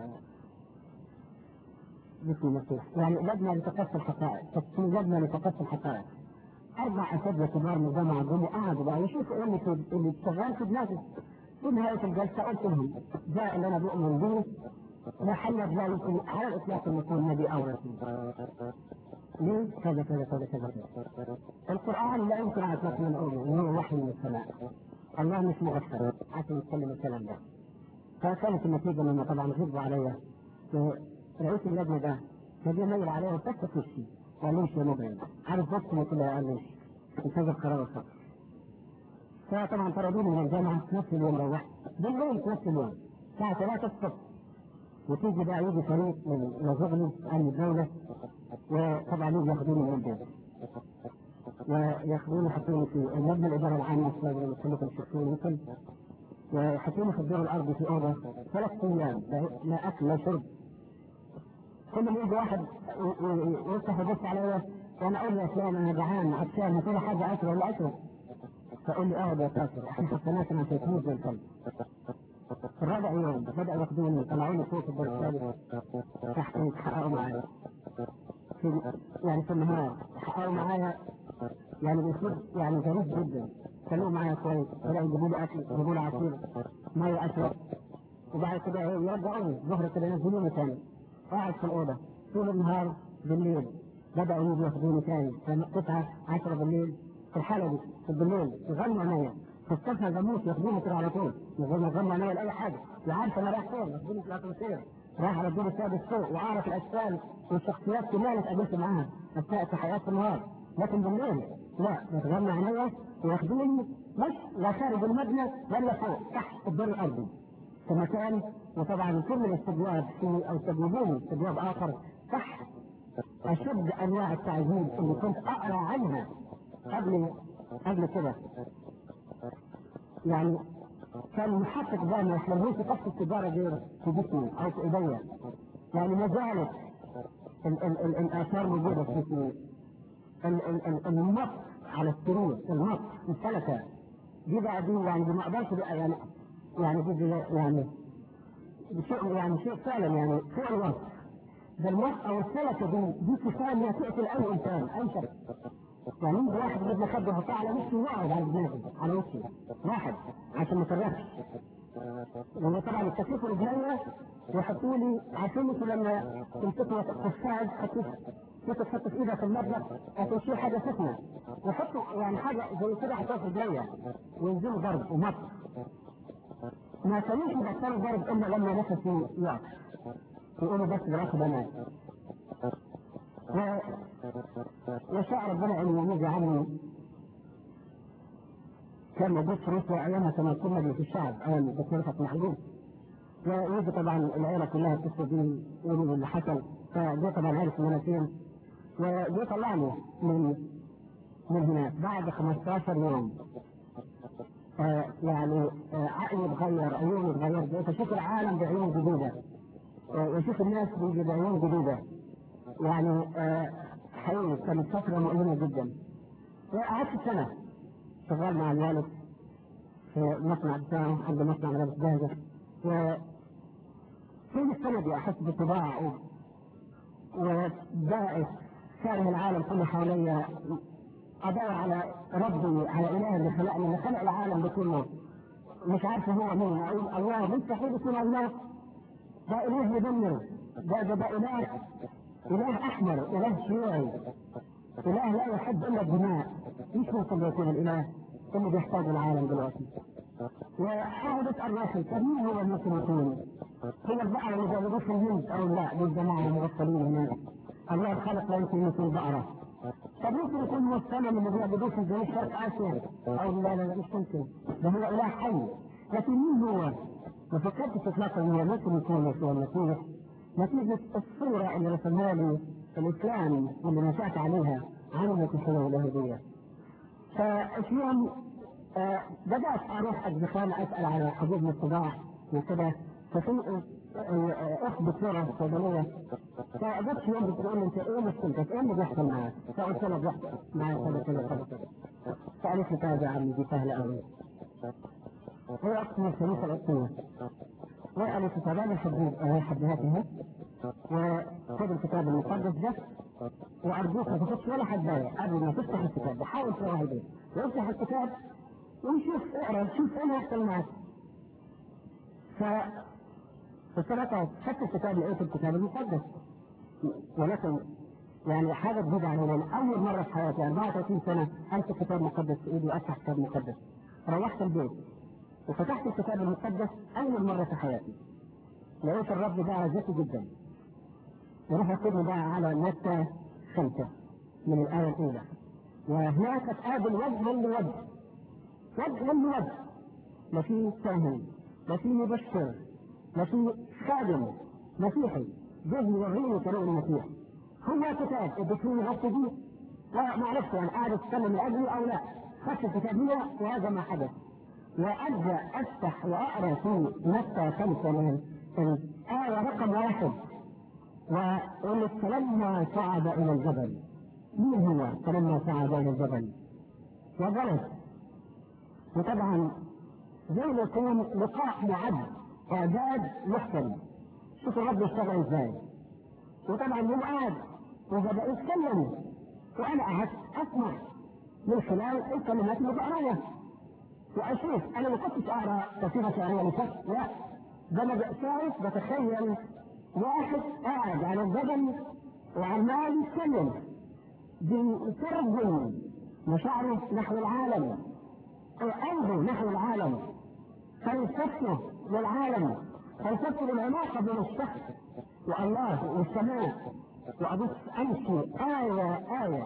باسم المسيح يعني لجنة لتقصي الحقائق تكون لجنة لتقصي الحقائق أربع أساتذة كبار من الجامعة جم قعدوا بقى يشوفوا إيه اللي اللي شغال في دماغي في نهاية الجلسة قلت لهم ده اللي أنا بؤمن به لا حل ذلك على الإطلاق أن يكون نبي أو رسول ليه؟ كذا كذا كذا كذا القرآن لا يمكن أن يطلق من أوله وهو وحي من السماء الله مش مغفر عشان يتكلم الكلام ده فكانت النتيجة لما طبعا غضبوا عليا رئيس اللجنة ده فجي ميل عليا وفتت وشي قال لي يا مبين عارف بس ما كده قال لي انتظر قرار الصف فطبعا طردوني من الجامعة في نفس اليوم روحت بالليل في نفس اليوم الساعة 3 الصبح وتيجي بقى يجي فريق من يزغني عن الدولة وطبعا يجي ياخذوني من البيت وياخذوني يحطوني في المبنى الإدارة العامة في كلكم شفتوني يمكن ويحطوني في الدور الأرضي في أوضة ثلاث أيام لا أكل لا شرب كل ما يجي واحد يفتح يبص عليا وأنا أقول له يا فلان أنا جعان عطشان هاتوا حاجة أكل ولا أشرب فأقول لي أقعد يا كافر إحنا حسنات ما تكون زي الكلب في الرابع يوم بدأوا ياخذوني طلعوني فوق الدور الثالث تحت يتحققوا معايا في يعني في النهار حققوا معايا يعني بيصير يعني غريب جدا كلموا معايا كويس بدأوا يجيبوا لي أكل يجيبوا لي عصير مية أشرب وبعد كده يرجعوني ظهر كده ينزلوني تاني قاعد في الأوضة طول النهار بالليل بدأوا يجوا ياخذوني تاني لما 9 10 بالليل في الحالة دي في بالليل يغنوا عينيا في الصبح بموت ياخذوني كده على طول من غير ما يغنوا عينيا لأي حاجة وعارف أنا رايح فين ياخذوني في الأسانسير رايح على الدور السادس فوق وأعرف الأشكال والشخصيات كلها اللي اتقابلت معاها أثناء تحيات النهار لكن بالليل لا يتغنى عينيا وياخذوني مش لا خارج المبنى ولا فوق تحت الدور الأرضي في مكان وطبعا كل الاستجواب في او استجوبوني استجواب اخر تحت اشد انواع التعذيب اللي كنت اقرا عنها قبل قبل كده يعني كان محقق ده ما يحلموش قصة التجارة غير في جسمي او في ايديا يعني ما زالت ال- ال- ال- الاثار موجودة في جسمي ال- ال- ال- المط على السرير المط الفلكة دي بقى دي يعني دي ما اقدرش بقى يعني يعني دي, دي يعني شيء يعني شيء فعلا يعني فوق الوصف ده الوصف او السلكه دي دي كفايه انها تقتل اي انسان اي شخص يعني يجي واحد بدنا خده يحطها على وشي ويقعد على دماغي على وشي واحد عشان ما يصرخش لان طبعا التكليف رجليا يحطوا لي عارفين انتوا لما تمسكوا قفاز تحطوا تحط في ايدك المبلغ هتمشي حاجه سخنه يحطوا يعني حاجه زي كده يحطوها في رجليا وينزلوا ضرب ومط ما كانوش يبطلوا ضرب الا لما نفسي يقف يقولوا بس براخد انا و... وشاء ربنا ان يجي عني كان موجود في روسيا ايامها كما كنا في الشعب ايام الدكتور رفعت محجوب ويجي طبعا العيله كلها تتصل بي يقولوا اللي حصل فجه طبعا عرف ان انا فين وجه طلعني من من هناك بعد 15 يوم آه يعني آه عقلي اتغير عيوني اتغيرت بقيت اشوف العالم بعيون جديده آه واشوف الناس بعيون جديده يعني حقيقي كانت فتره مؤلمه جدا وقعدت سنه شغال مع الوالد في المصنع بتاعه عند مصنع ملابس جاهزه و طول السنه دي احس بطباع وبائس كاره العالم كله حواليا ادور على ربي على اله اللي خلقني اللي خلق العالم ده كله مش عارف هو مين اقول الله مستحيل يكون الله ده اله يدمر ده ده ده اله اله احمر اله شيوعي اله لا يحب الا الدماء مش ممكن يكون الاله اللي بيحتاج العالم دلوقتي وحاول اسال نفسي طب مين هو ممكن يكون؟ هي البقره اللي جابوه في الهند او لا دول جماعه موصلين هناك الله خلق لا يمكن يكون بقره طب ممكن يكون هو السلم اللي بيعبدوه في جنوب شرق اسيا او لا لا لا مش ممكن ده هو اله حي لكن مين هو؟ ما فكرتش اطلاقا ان هو ممكن يكون يسوع المسيح نتيجه الصوره اللي رسمها لي الاسلام اللي نشات عليها عن المسيحيه واليهوديه. ففي يوم آه بدات اروح الدخان اسال على حدود الصداع وكده ففي اخت دكتوره صيدليه فجت في يوم بتقول لي انت ايه مشكلتك؟ ايه اللي بيحصل معاك؟ فقلت لها بيحصل معايا كذا كذا كذا كذا فقالت لي كذا يا عمي دي سهله قوي هي اختي الكنيسه القبطيه وقالت لي تعالى حدود اهي حديهات اهي وخد الكتاب المقدس ده وارجوك ما تاخدش ولا حدايه قبل ما تفتح الكتاب ده حاول تقرا هديه وافتح الكتاب وشوف اقرا شوف ايه اللي هيحصل معاك ف فسرقت خدت الكتاب لقيت الكتاب المقدس ولكن يعني حاجه جديده علينا اول مره في حياتي 34 سنه امسك كتاب مقدس في ايدي وافتح كتاب مقدس روحت البيت وفتحت الكتاب المقدس اول مره في حياتي لقيت الرب بقى ذكي جدا وراح ياخدني بقى على متى خمسه من الايه الاولى وهناك تقابل وجها لوجه وجها لوجه لا في كاهن لا في مبشر لا في خادم مسيحي جه يوريني طريق المسيح هو كتاب اديتوني غطي دي لا ما عرفت يعني قاعد اتكلم لاجلي او لا خدت الكتاب هنا وهذا ما حدث وابدا افتح واقرا في متى خمسه من الايه رقم واحد ويقول لك فلما صعد الى الجبل مين هو فلما صعد الى الجبل وجلس وطبعا زي ما يكون لقاء معد اعداد محكم شوف الرب يشتغل ازاي وطبعا هو قاعد وبدا يتكلم وانا قعدت اسمع من خلال الكلمات اللي بقراها واشوف انا ما كنتش اقرا قصيده شعريه لشخص لا ده انا شايف بتخيل واحد قاعد على الجبل وعمال يتكلم بيترجم مشاعره نحو العالم قلبه نحو العالم فلسفته للعالم فلسفته للعلاقه بين الشخص والله والسماء وابص امشي ايه ايه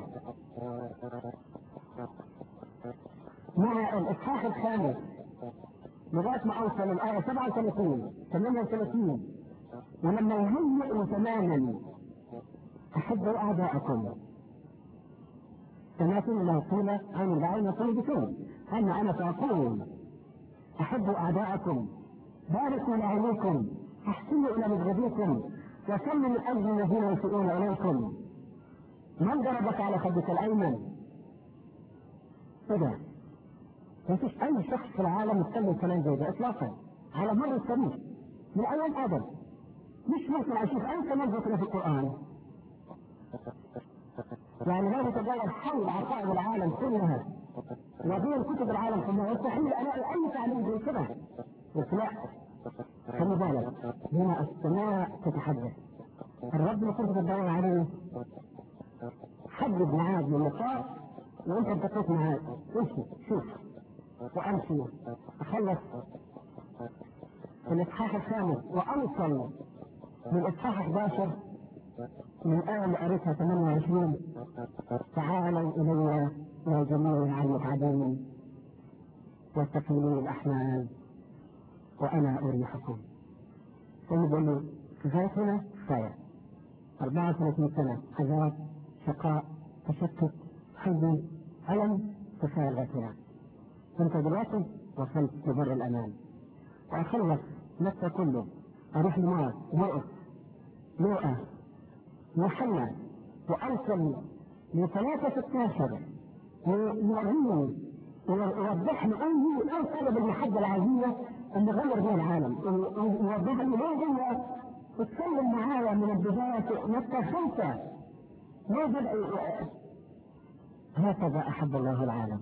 مع الاصحاح الخامس لغايه ما اوصل الايه 37 38 ولما يهيئوا تماما احبوا اعداءكم تماثل ما قيل عن البعين يقول بكل اما انا فاقول احبوا اعداءكم باركوا لعينيكم احسنوا الى مبغضيكم وصلوا من اجل الذين يسيئون اليكم من ضربك على خدك الايمن كده ما فيش اي شخص في العالم يتكلم كلام زي ده اطلاقا على مر التاريخ من ايام ادم مش ممكن اشوف اي كلام ذكر في القران يعني لا يتجاوز حول عقائد العالم كلها وبين كتب العالم كلها يستحيل الاقي اي تعليم زي كده بس لا خلي بالك هنا السماء تتحدث الرب اللي كنت بتدور عليه حدد ميعاد للقاء وانت انتقيت معاه امشي شوف وامشي اخلص في الاصحاح الخامس واوصل من اصحاح 11 من آية اللي قريتها 28 تعالوا إلي يا جميع المتعبين والتكملين الأحمال وأنا أريحكم ثم بيقول له كفاية هنا كفاية 34 سنة عذاب شقاء تشتت حزن ألم كفاية لغاية هنا أنت دلوقتي وصلت لبر الأمان وأخلص مكة كله أروح لمار وقف لوقا يوحنا وأرسل لثلاثة 16 يوريني ويوضح لي أي أي سبب المحبة العادية اللي غير بها العالم يوضح لي ليه هو اتكلم معايا من البداية متى خمسة ليه بدأ هكذا أحب الله العالم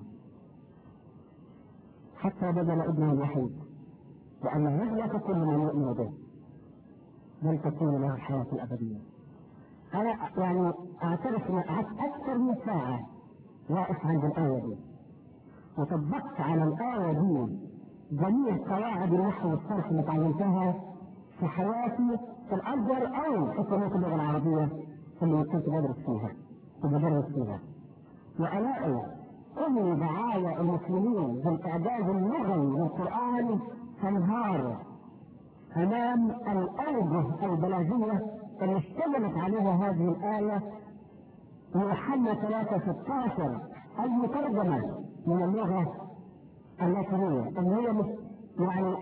حتى بدل ابنه الوحيد وأن يهلك كل من يؤمن به بل تكون له الحياة الأبدية أنا يعني أعترف أن قعدت أكثر من ساعة واقف عند الآية دي وطبقت على الآية دي جميع قواعد النحو والصرف اللي تعلمتها في حياتي في الأزهر أو في كلية اللغة العربية اللي كنت بدرس فيها وبدرس فيها وألاقي كل دعاية المسلمين بالإعجاز اللغوي للقرآن تنهار أمام الأوجه البلاغية اللي اشتملت عليها هذه الآية يوحنا 3 16 المترجمة من اللغة اللاتينية اللي هي مش يعني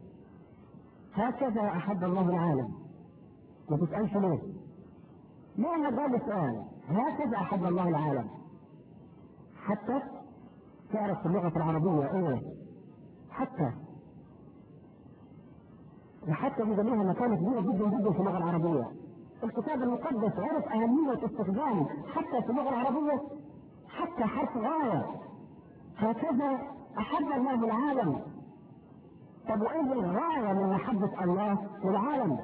هكذا أحب الله العالم ما تسألش ليه؟ ليه هذا السؤال؟ هكذا أحب الله العالم حتى تعرف في اللغة العربية إيه؟ حتى وحتى بيسميها مكانة كبيرة جدا جدا في اللغة العربية. الكتاب المقدس عرف أهمية استخدام حتى في اللغة العربية حتى حرف غاية. هكذا أحب الله العالم. طب وإيه الغاية من محبة الله للعالم؟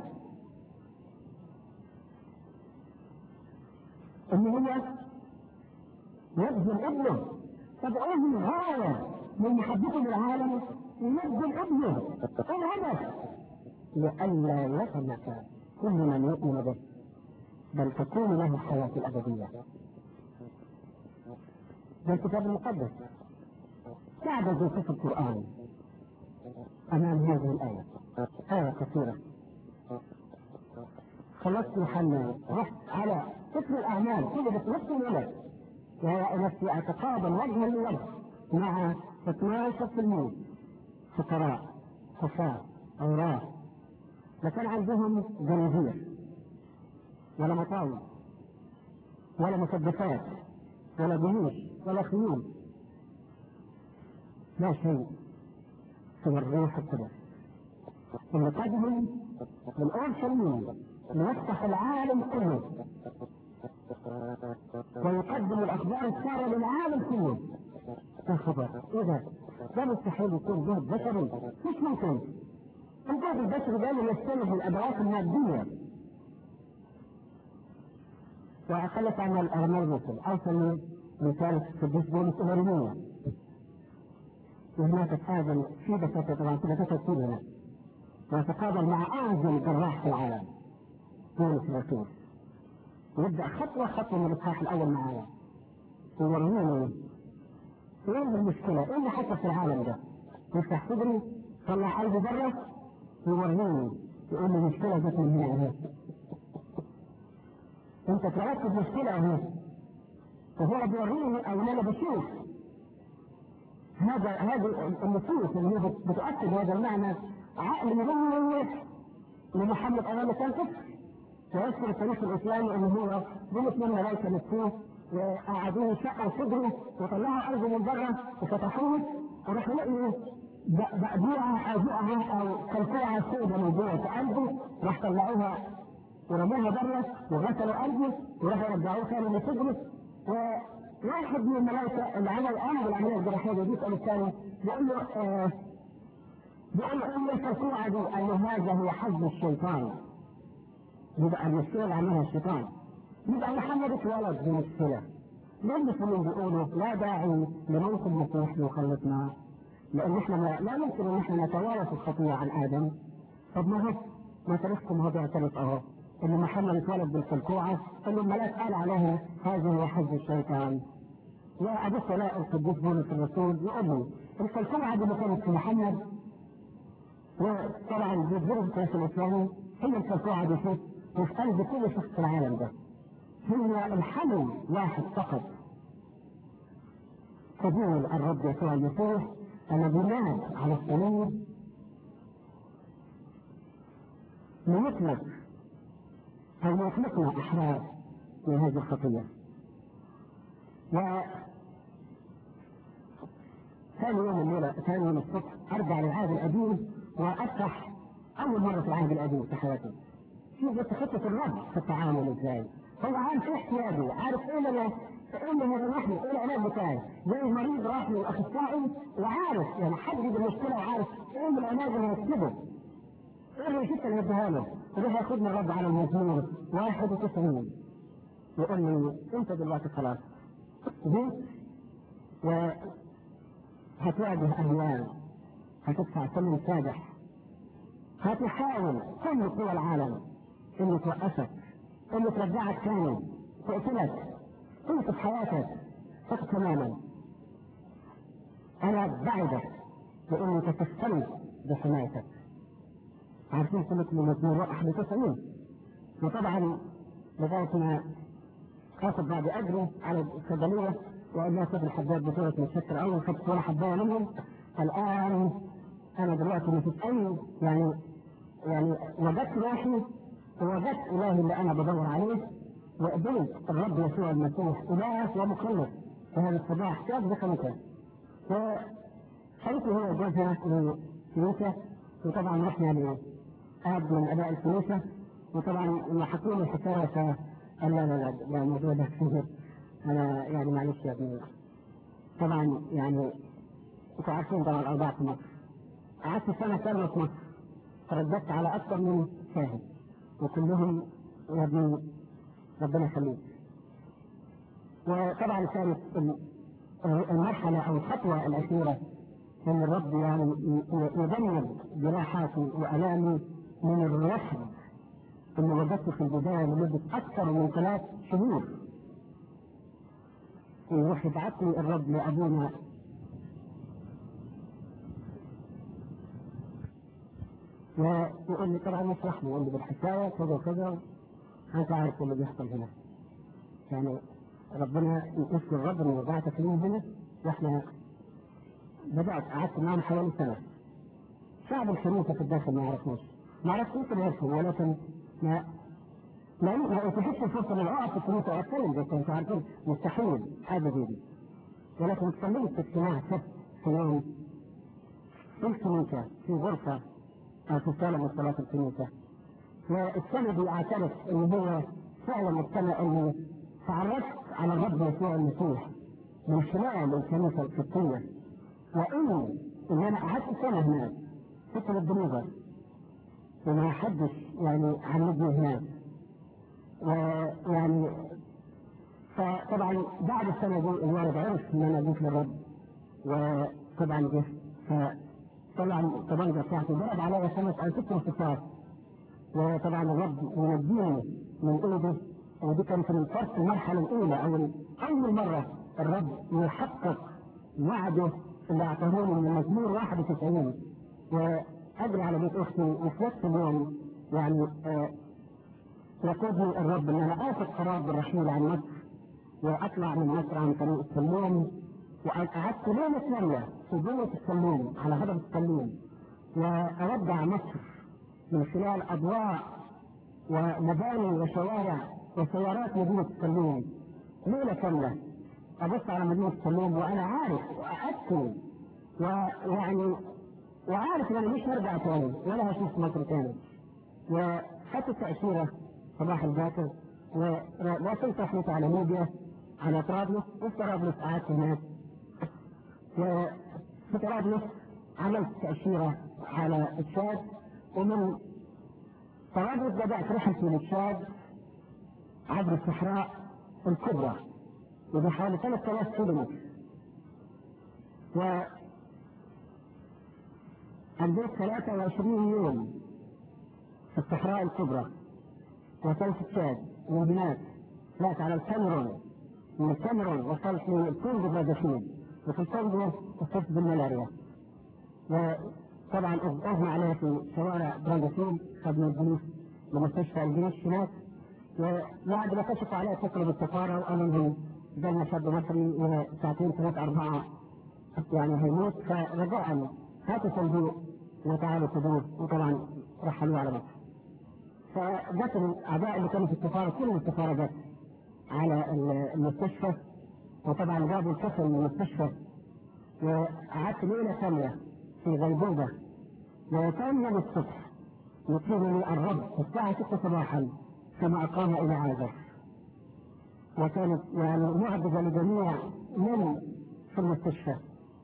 إن هي يبذل ابنه. طب إيه الغاية من محبته للعالم؟ يبذل ابنه. إيه الهدف؟ لئلا يهلك كل من يؤمن به بل تكون له الحياة الأبدية ده الكتاب المقدس تعجز في القرآن أمام هذه الآية آية كثيرة خلصت يوحنا رحت على سفر الأعمال كل بنفس الولد وهو نفسي أتقابل وجها لوجه مع 12 تلميذ فقراء حفاظ أوراق لا كان عندهم جنازير ولا مطاوي ولا مسدسات ولا جيوش ولا خيول لا شيء سوى الروح القدس اللي قدم من اورشليم ليفتح العالم كله ويقدم الاخبار الساره للعالم كله يا خبر ايه ده؟ ده مستحيل يكون جهد بشري مش ممكن الجهد البشري ده اللي يستلزم الادوات الماديه وأخلت عن الأرمال مثل أوصل مثال في بولس إلى المية وهناك آدم في دكاترة طبعا في دكاترة كتير هنا ويتقابل مع أعظم جراح في العالم بولس الرسول ويبدأ خطوة خطوة من الإصحاح الأول معايا ويوريني وين المشكلة؟ إيه اللي حصل في العالم ده؟ يفتح صدري طلع قلبي برا ويوريني يقول لي المشكلة جت من هنا اهي انت اتولدت بمشكلة اهي وهو بيوريني او انا بشوف هذا هذه النصوص اللي هي بتؤكد هذا المعنى عقل مغلق لمحمد أمام كان كفر ويذكر التاريخ الإسلامي أنه هو جمت من ملائكة مسكوه وقعدوه شقوا صدره وطلعوا قلبه من بره وفتحوه وراحوا لقوا بقبوعة أو بقعة أو كلكوعة سودة من جوه في قلبه راح طلعوها ورموها بره وغسلوا قلبه وراحوا رجعوه ثاني لصدره وواحد من الملائكة اللي عمل قام بالعملية الجراحية دي بيسأل الثاني بيقول له آه بيقول له إن الكلكوعة دي قال له هذا هو حظ الشيطان يبقى المشكلة اللي عملها الشيطان يبقى محمد اتولد بمشكلة ليه المسلمين بيقولوا لا داعي لموت المسيح ليخلصنا لان احنا ما لا يمكن ان احنا نتوارث الخطيه عن ادم طب ما هو ما تاريخكم هو بيعترف اهو ان محمد اتولد بالكلكوعه ان الملاك قال عليه هذا هو حظ الشيطان يا ابو سلاء القديس بولس الرسول يقول لي الكلكوعه دي ما كانت في محمد وطبعا بيتضرب في الاسلامي هي الكلكوعه دي في وفي قلب كل شخص في العالم ده هي الحمل واحد فقط قبول الرب يسوع المسيح الذي مات على الصليب ليطلق أو ليطلقنا أحرار من هذه الخطية و ثاني يوم الليلة ثاني يوم الصبح أرجع للعهد القديم وأفتح أول مرة في العهد القديم في حياتي شوف بس خطة الرب في التعامل إزاي هو عارف ايه احتياجه عارف ايه اللي ايه اللي هيريحني ايه العلاج بتاعي زي المريض راح للاخصائي وعارف يعني حدد المشكله وعارف ايه من العلاج اللي هيكتبه ايه الروشته اللي هيديها له وده هياخدنا الرب على المزمور 91 يقول لي انت دلوقتي خلاص جيت وهتواجه اهوال هتدفع ثمن فادح هتحاول كل قوى العالم انه توقفك انه ترجعك ثاني تقتلك تنقذ حياتك فقط تماما انا بعدك بانك تستلم بحمايتك عارفين كلكم مزمور 91 وطبعا لغايه ما اخذ بعد اجري على الصيدليه وقال لها شوف الحبات بصوره متشكر اول خدت ولا حبايه منهم الان انا دلوقتي ما فيش اي يعني يعني وجدت روحي ووجدت الهي اللي انا بدور عليه وقبلت الرب يسوع المسيح اله ومخلص في هذا الصباح كيف ذكرته وخليته هو جوزها لكنيسة وطبعا رحنا لأب من اباء الكنيسة وطبعا لما حكوا لي الحكاية فقال لا لا لا لا الموضوع ده كبير انا يعني معلش يا ابني طبعا يعني انتوا عارفين طبعا الاوضاع في مصر قعدت سنة كاملة في مصر ترددت على اكثر من شاهد وكلهم يا ابني ربنا يخليك وطبعا كانت المرحلة أو الخطوة الأخيرة أن الرب يعني يجنب جراحاتي وألامي من الرفض اللي وجدته في البداية لمدة أكثر من ثلاث شهور يروح يبعث لي الرب لأبونا ويقول لي طبعا اشرح لي يقول لي بالحكاية كذا وكذا أنت عارف اللي بيحصل هنا يعني ربنا يذكر الرب انه وضعتك ليه هنا واحنا بدات قعدت معاهم حوالي سنه شعب الكنيسه في الداخل ما يعرفوش ما عرفت يمكن يعرفوا ولكن ما ما ما اتيحتش الفرصه ان اقعد في الكنيسه واتكلم زي انتوا عارفين مستحيل حاجه زي دي ولكن اتكلمت في اجتماع سبت في يوم في الكنيسه في غرفه او في صاله من صلاه الكنيسه والسند يعترف ان هو فعلا السنه انه تعرفت على الرب يسوع المسيح من خلال الكنيسه القبطيه وان ان انا قعدت سنه هناك فتره الدنيا وما حدش يعني عمدني هناك ويعني فطبعا بعد السنه دي الوالد عرف ان انا جيت للرب وطبعا جه فطلع الطبنجه بتاعته ضرب عليا خمس او ست رصاصات وطبعا الرب ينجيني من ايده ودي كانت الفرق المرحله الاولى او اول مره الرب يحقق وعده اللي اعطاهوني من مزمور 91 واجري على بيت اختي وفي نفس اليوم يعني آه يقودني الرب ان انا اخذ قرار بالرحيل عن مصر واطلع من مصر عن طريق السلوم وقعدت ليله ثانيه في جنة السلوم على هدف السلوم وارجع مصر من خلال اضواء ومباني وشوارع وسيارات مدينه السلوم ليله كامله ابص على مدينه السلوم وانا عارف واكد ويعني وعارف ان انا مش هرجع تاني ولا هشوف مصر تاني وخدت تاشيره صباح الباكر وراسلت رحلتي على ليبيا على طرابلس وفي طرابلس قعدت هناك وفي طرابلس عملت تأشيرة على الشاد ومن طرابلس بدأت رحلتي للشاد عبر الصحراء الكبرى وده حوالي 3000 كيلومتر و قضيت 23 يوم في الصحراء الكبرى وصلت الشاد ومن هناك طلعت على الكاميرون من الكاميرون وصلت للكونغو برازافيل وفي الكونغو اصبت بالملاريا وطبعا اغمى عليها في شوارع برازافيل خدنا الجنوس لمستشفى الجيش هناك وبعد ما كشفوا عليها اتصلوا بالسفاره وقالوا لهم جالنا شاب مصري وساعتين ثلاث اربعه يعني هيموت فرجاء هاتوا صندوق وتعالوا خذوه وطبعا رحلوه على مصر. فجت الاعداء اللي كانوا في السفاره كل السفاره جت على المستشفى وطبعا جابوا الطفل من المستشفى وقعدت ليله كامله في غيبوبه وكان يوم الصبح يطلبني الرب الساعه 6 صباحا كما اقام الى عازر وكانت يعني معجزه لجميع من في المستشفى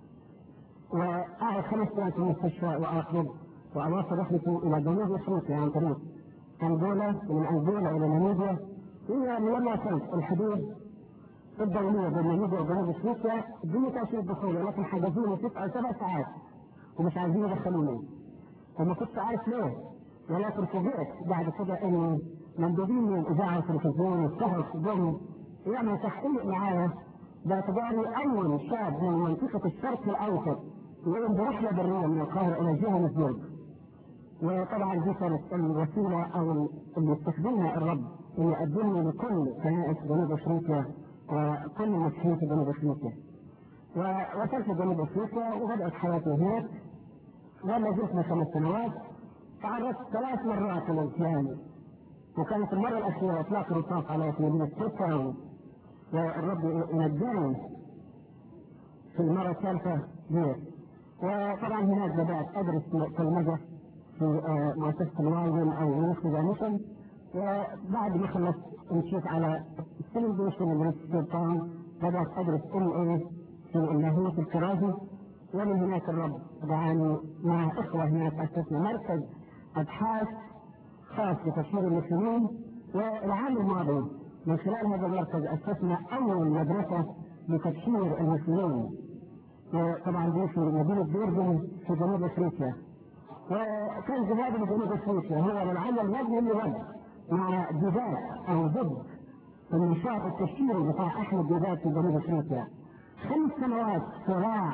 وقعد خمس سنوات في المستشفى واخرج واواصل رحلتي الى جنوب افريقيا عن طريق انجولا ومن انجولا الى ناميبيا هي من لما وصلت الحدود الدولية بين ناميبيا وجنوب افريقيا ادوني تأشيرة دخول ولكن حجزوني ست او سبع ساعات ومش عايزين يدخلوني وما كنتش عارف ليه ولكن فوجئت بعد كده ان مندوبين من الاذاعه والتلفزيون والصحف جم يعملوا تحقيق معايا باعتباري اول شاب من منطقه الشرق الاوسط يقوم برحله بريه من القاهره الى جوهانسبورغ وطبعا دي كانت الوسيله او اللي استخدمها الرب ان يقدمني لكل كنائس جنوب افريقيا وكل المسيحيين في جنوب افريقيا. ووصلت جنوب افريقيا وبدات حياتي هناك ولا زلت من خمس سنوات تعرضت ثلاث مرات للاسلام وكانت المره الاخيره اطلاق رصاص على في مدينه كيب تاون والرب نجاني في المره الثالثه ديت وطبعا هناك بدات ادرس تلمذه في مؤسسه الوايزن او يونسكو ميشن وبعد ما خلصت مشيت على السيليبريشن يونيفرسيتي تاون بدات ادرس ام اي في اللاهوت الكرازي ومن هناك الرب دعاني مع اخوه هناك اسسنا مركز ابحاث خاص بتشهير المسلمين والعام الماضي من خلال هذا المركز اسسنا اول مدرسه لتبشير المسلمين وطبعا دي في مدينه ديربن في جنوب افريقيا وكان ذهابي لجنوب افريقيا هو للعمل وجه لوجه مع ديبات او ضد النشاط التشكيلي بتاع احمد ديبات في جنوب افريقيا خمس سنوات صراع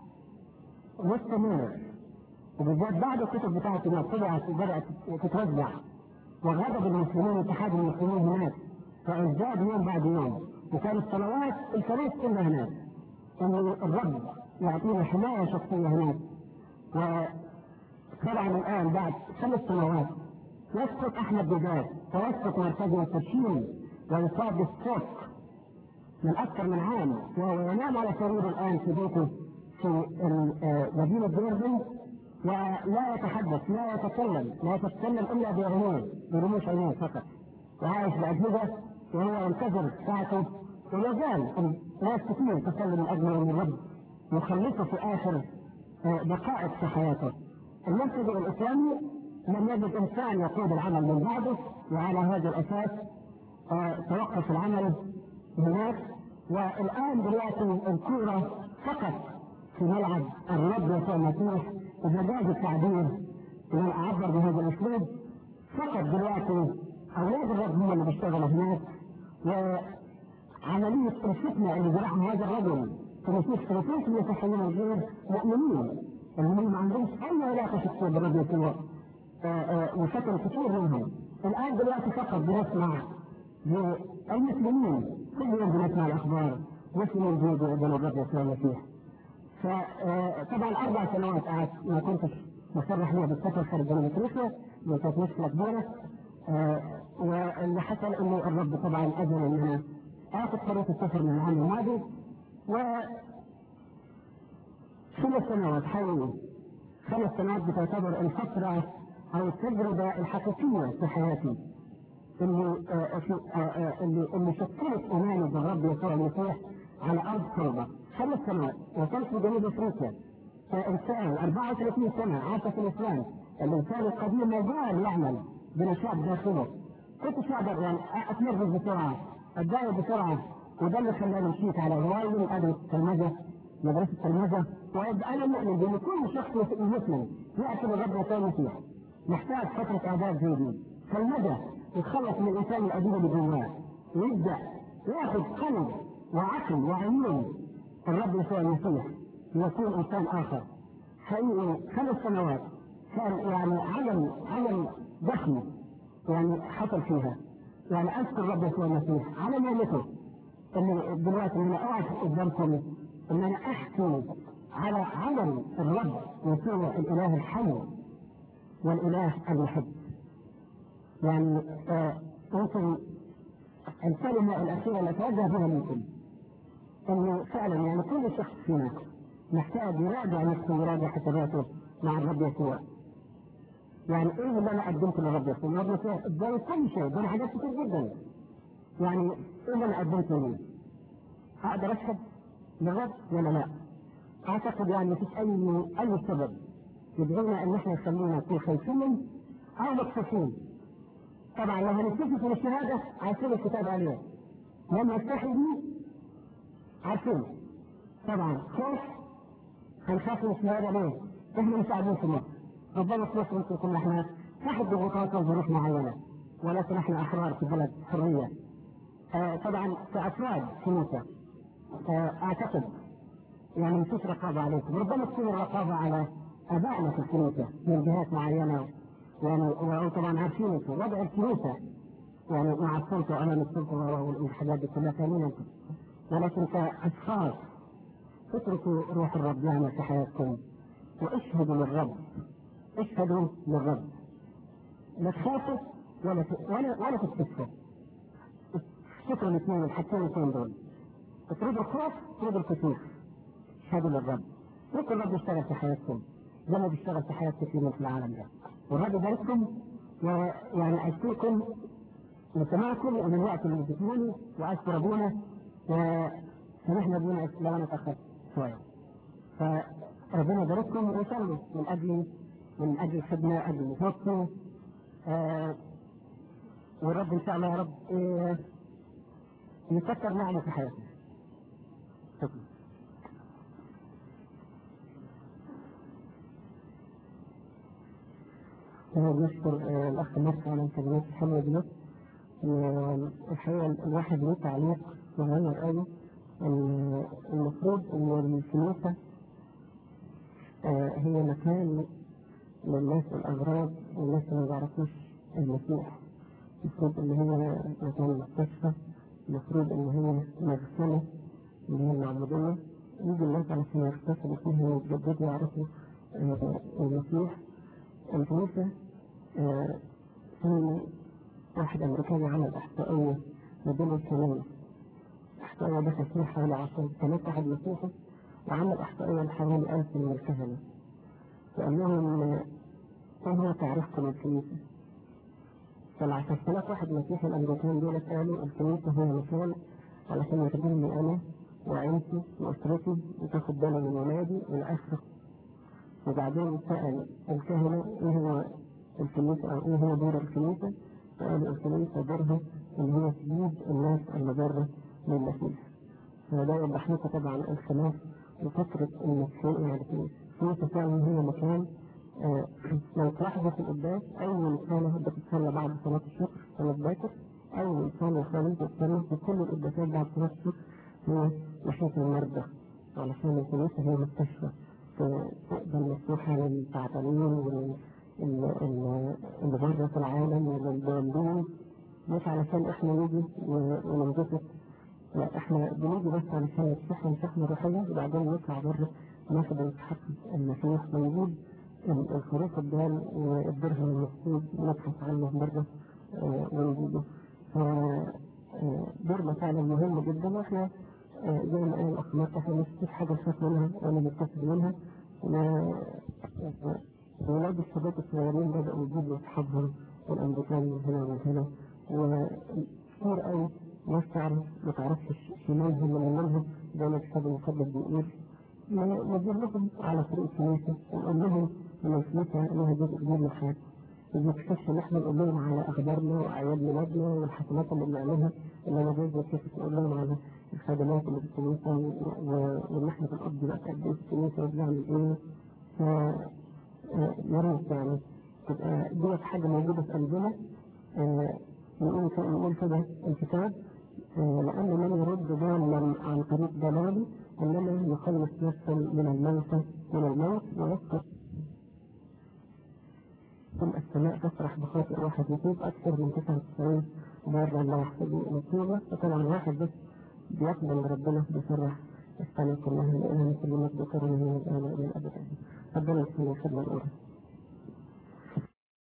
مستمر وبالذات بعد الكتب بتاعتي ما طلعت وبدات تتوزع وغضب المسلمين اتحاد المسلمين هناك فازداد يوم بعد يوم وكانت صلوات الكنائس كلها هناك ان الرب يعطينا حمايه شخصيه هناك وطبعا الان بعد خمس سنوات يسقط احمد دجاج ويسقط مركزنا التشييم ويصاب بالسوق من اكثر من عام وهو ينام على سرير الان في بيته في مدينه ديربن ولا يتحدث لا يتكلم لا يتكلم الا بعينيه برموش عينيه فقط وعايش باجهزه وهو ينتظر ساعته ولا زال ناس كثير تصلي من اجل ان الرب يخلصه في اخر دقائق في حياته. المركز الاسلامي لم يجد انسان يقود العمل من بعده وعلى هذا الاساس توقف العمل هناك والان دلوقتي الكوره فقط في ملعب الرب يسوع المسيح اذا جاز التعبير ان اعبر بهذا الاسلوب فقط دلوقتي اولاد الرب هم اللي بيشتغلوا هناك وعمليه الفتنه اللي زرعها هذا الرجل في نفوس ثلاثين المسيحيين الغير مؤمنين اللي هم ما عندهمش اي علاقه شخصيه بالرب يسوع وفتن كثير منهم الان دلوقتي فقط بنسمع المسلمين كل يوم بنسمع الاخبار مسلمين بيجوا قدام الرب يسوع المسيح فطبعا اربع سنوات قعدت ما كنتش مصرح لي بالسفر خارج جنوب افريقيا كانت مشكله كبيره واللي حصل انه الرب طبعا اذن ان انا اخذ قرار السفر من العام الماضي و خمس سنوات حوالي خمس سنوات بتعتبر الفترة أو التجربة الحقيقية في حياتي اللي آه في آه آه اللي اللي شكلت إيماني بالرب يسوع المسيح على أرض صلبة خمس سنوات وصلت لجنوب أفريقيا كإنسان 34 سنة عاش في الإسلام الإنسان القديم ما زال يعمل بنشاط داخله كنت أقدر يعني أتنرفز بسرعة أتضايق بسرعة وده اللي خلاني مشيت على هواي من أدرس تلمذة مدرسة تلمذة وأنا مؤمن بأن كل شخص مسلم يأتي للرب يسوع المسيح محتاج فترة إعداد زي دي تلمذة يتخلص من الإنسان القديم اللي جواه ويبدأ ياخذ قلب وعقل وعيون الرب يسوع المسيح ليكون إنسان آخر حقيقي خمس سنوات كان يعني علم علم ضخم يعني حصل فيها يعني أذكر الرب يسوع المسيح على نعمته اللي دلوقتي أنا أقعد قدامكم ان انا احكي على علم الرب يسوع الاله الحي والاله المحب يعني آه ممكن الكلمه الاخيره اللي اتوجه بها لكم انه فعلا يعني كل شخص فينا محتاج يراجع نفسه ويراجع حساباته مع الرب يسوع يعني ايه اللي انا قدمته للرب يسوع؟ الرب يسوع اداني كل شيء اداني حاجات كتير جدا يعني ايه اللي انا قدمته ليه؟ اقدر اشهد للرب ولا لا؟ اعتقد يعني مفيش اي اي سبب يدعونا ان احنا نخلينا نكون خايفين او مكسوفين. طبعا لو هنكتفي في الشهاده عارفين الكتاب عليه. لما نستحي بيه عارفين. طبعا خوف هنخاف من الشهاده ليه؟ احنا مش قاعدين في مصر. ربنا في مصر ممكن كنا احنا تحت ضغوطات وظروف معينه ولكن احنا احرار في بلد حريه. آه طبعا كافراد كنيسه اعتقد يعني مفيش رقابه عليكم ربما تكون الرقابه على ابائنا في الكنيسه من جهات معينه يعني وطبعا عارفين وضع الكنيسه يعني مع السلطه امام السلطه والحاجات دي كلها فاهمين انتم ولكن كاشخاص اتركوا روح الرب يعمل في حياتكم واشهدوا للرب اشهدوا للرب لا تخافوا ولا ولا ولا تستكفوا شكرا الاثنين الحاجتين الاثنين دول اطردوا الخوف اطردوا الكسوف اشهدوا للرب ممكن الرب يشتغل في حياتكم زي ما بيشتغل في حياة كثير في العالم ده والرب يبارككم ويعني اشكركم لسماعكم ومن الوقت اللي اديتوني واشكر ابونا وسامحنا ابونا لو انا تاخرت شويه فربنا يبارككم وصلوا من اجل من اجل الخدمه اجل نفوسكم آه والرب ان شاء الله يا رب آه يكثر نعمه في حياتنا شكرا نشكر الاخ مرسى على الكلمات الحلوه دي الحقيقه الواحد له تعليق صغير قوي المفروض ان الكنيسه هي مكان للناس الاغراب والناس اللي ما بيعرفوش المسيح المفروض ان هي مكان مستشفى المفروض ان هي مغسله اللي هي المعموديه يجي الناس علشان يغتسلوا فيها ويتجددوا يعرفوا المسيح الكنيسه في واحد امريكاني عمل احصائيه ما بين الكنائس احصائيه دخل فيها حوالي 10 كنيسه واحد مسيحي وعمل احصائيه لحوالي 1000 من الكهنه وقال لهم ايه هو تعريفكم الكنيسه؟ فال 10000 واحد مسيحي الامريكان دول قالوا الكنيسه هي مكان علشان يخدمني انا وعيلتي واسرتي وتاخد بالي من ولادي الى اخره وبعدين سأل الكهنة ايه هو الكنيسة او ايه هو دور الكنيسة؟ فقالوا الكنيسة دورها ان هي تجيب الناس المضرة للمسيح فده يوضح لكم طبعا الخلاف وفترة المسيحيين يعني في فعلا هي مكان آه، لو تلاحظوا في القداس أول صلاة بتتصلى بعد صلاة الشكر صلاة باكر أول صلاة خالص بتتصلى في كل القداسات بعد صلاة الشكر هي ناحية المرضى علشان الكنيسة هي مستشفى تقبل مفتوحة للتعبانين واللي بره في العالم والضالين مش علشان احنا نيجي وننبسط لا احنا بنيجي بس علشان نفتح ونفتح الروحية وبعدين نطلع بره ناخد الحق المسيح ونجيب الخروف الضال والدرهم المفقود نبحث عنه بره ونجيبه فدورنا فعلا مهم جدا واحنا زي ما قال الاخ مرت احنا مش حاجه نخاف منها ولا نتكسب منها ولاد الشباب الصغيرين بدأوا يجيبوا أصحابهم والأمريكان من هنا ومن هنا وكثير قوي ناس تعرف ما تعرفش شمالهم من يمينهم زي ما الكتاب المقدس بيقول نجيبهم على طريق الكنيسة ونقول لهم إن الكنيسة لها جزء كبير من حياتهم بنكتشف إن إحنا نقول لهم على أخبارنا وأعياد ميلادنا والحفلات اللي بنعملها اللي أنا جايز كيف نقول لهم على الخدمات اللي في الكنيسة وإن إحنا بنقضي وقت قد إيه في الكنيسة وبنعمل إيه ف يا ريت يعني تبقى ديت حاجة موجودة في قلبنا نقول نقول كده الكتاب لأن من يرد ضالا عن طريق ضلاله إنما يخلص نفسا من الموت من الموت ويذكر ثم السماء تفرح بخاطئ واحد يتوب أكثر من 99 مرة لا يحسب نتيجة فطبعا واحد بس بيقبل ربنا بيفرح السنة كلها لأنها مثل ما ذكرنا من الآن إلى الأبد ربنا يسلم الخدمة الأولى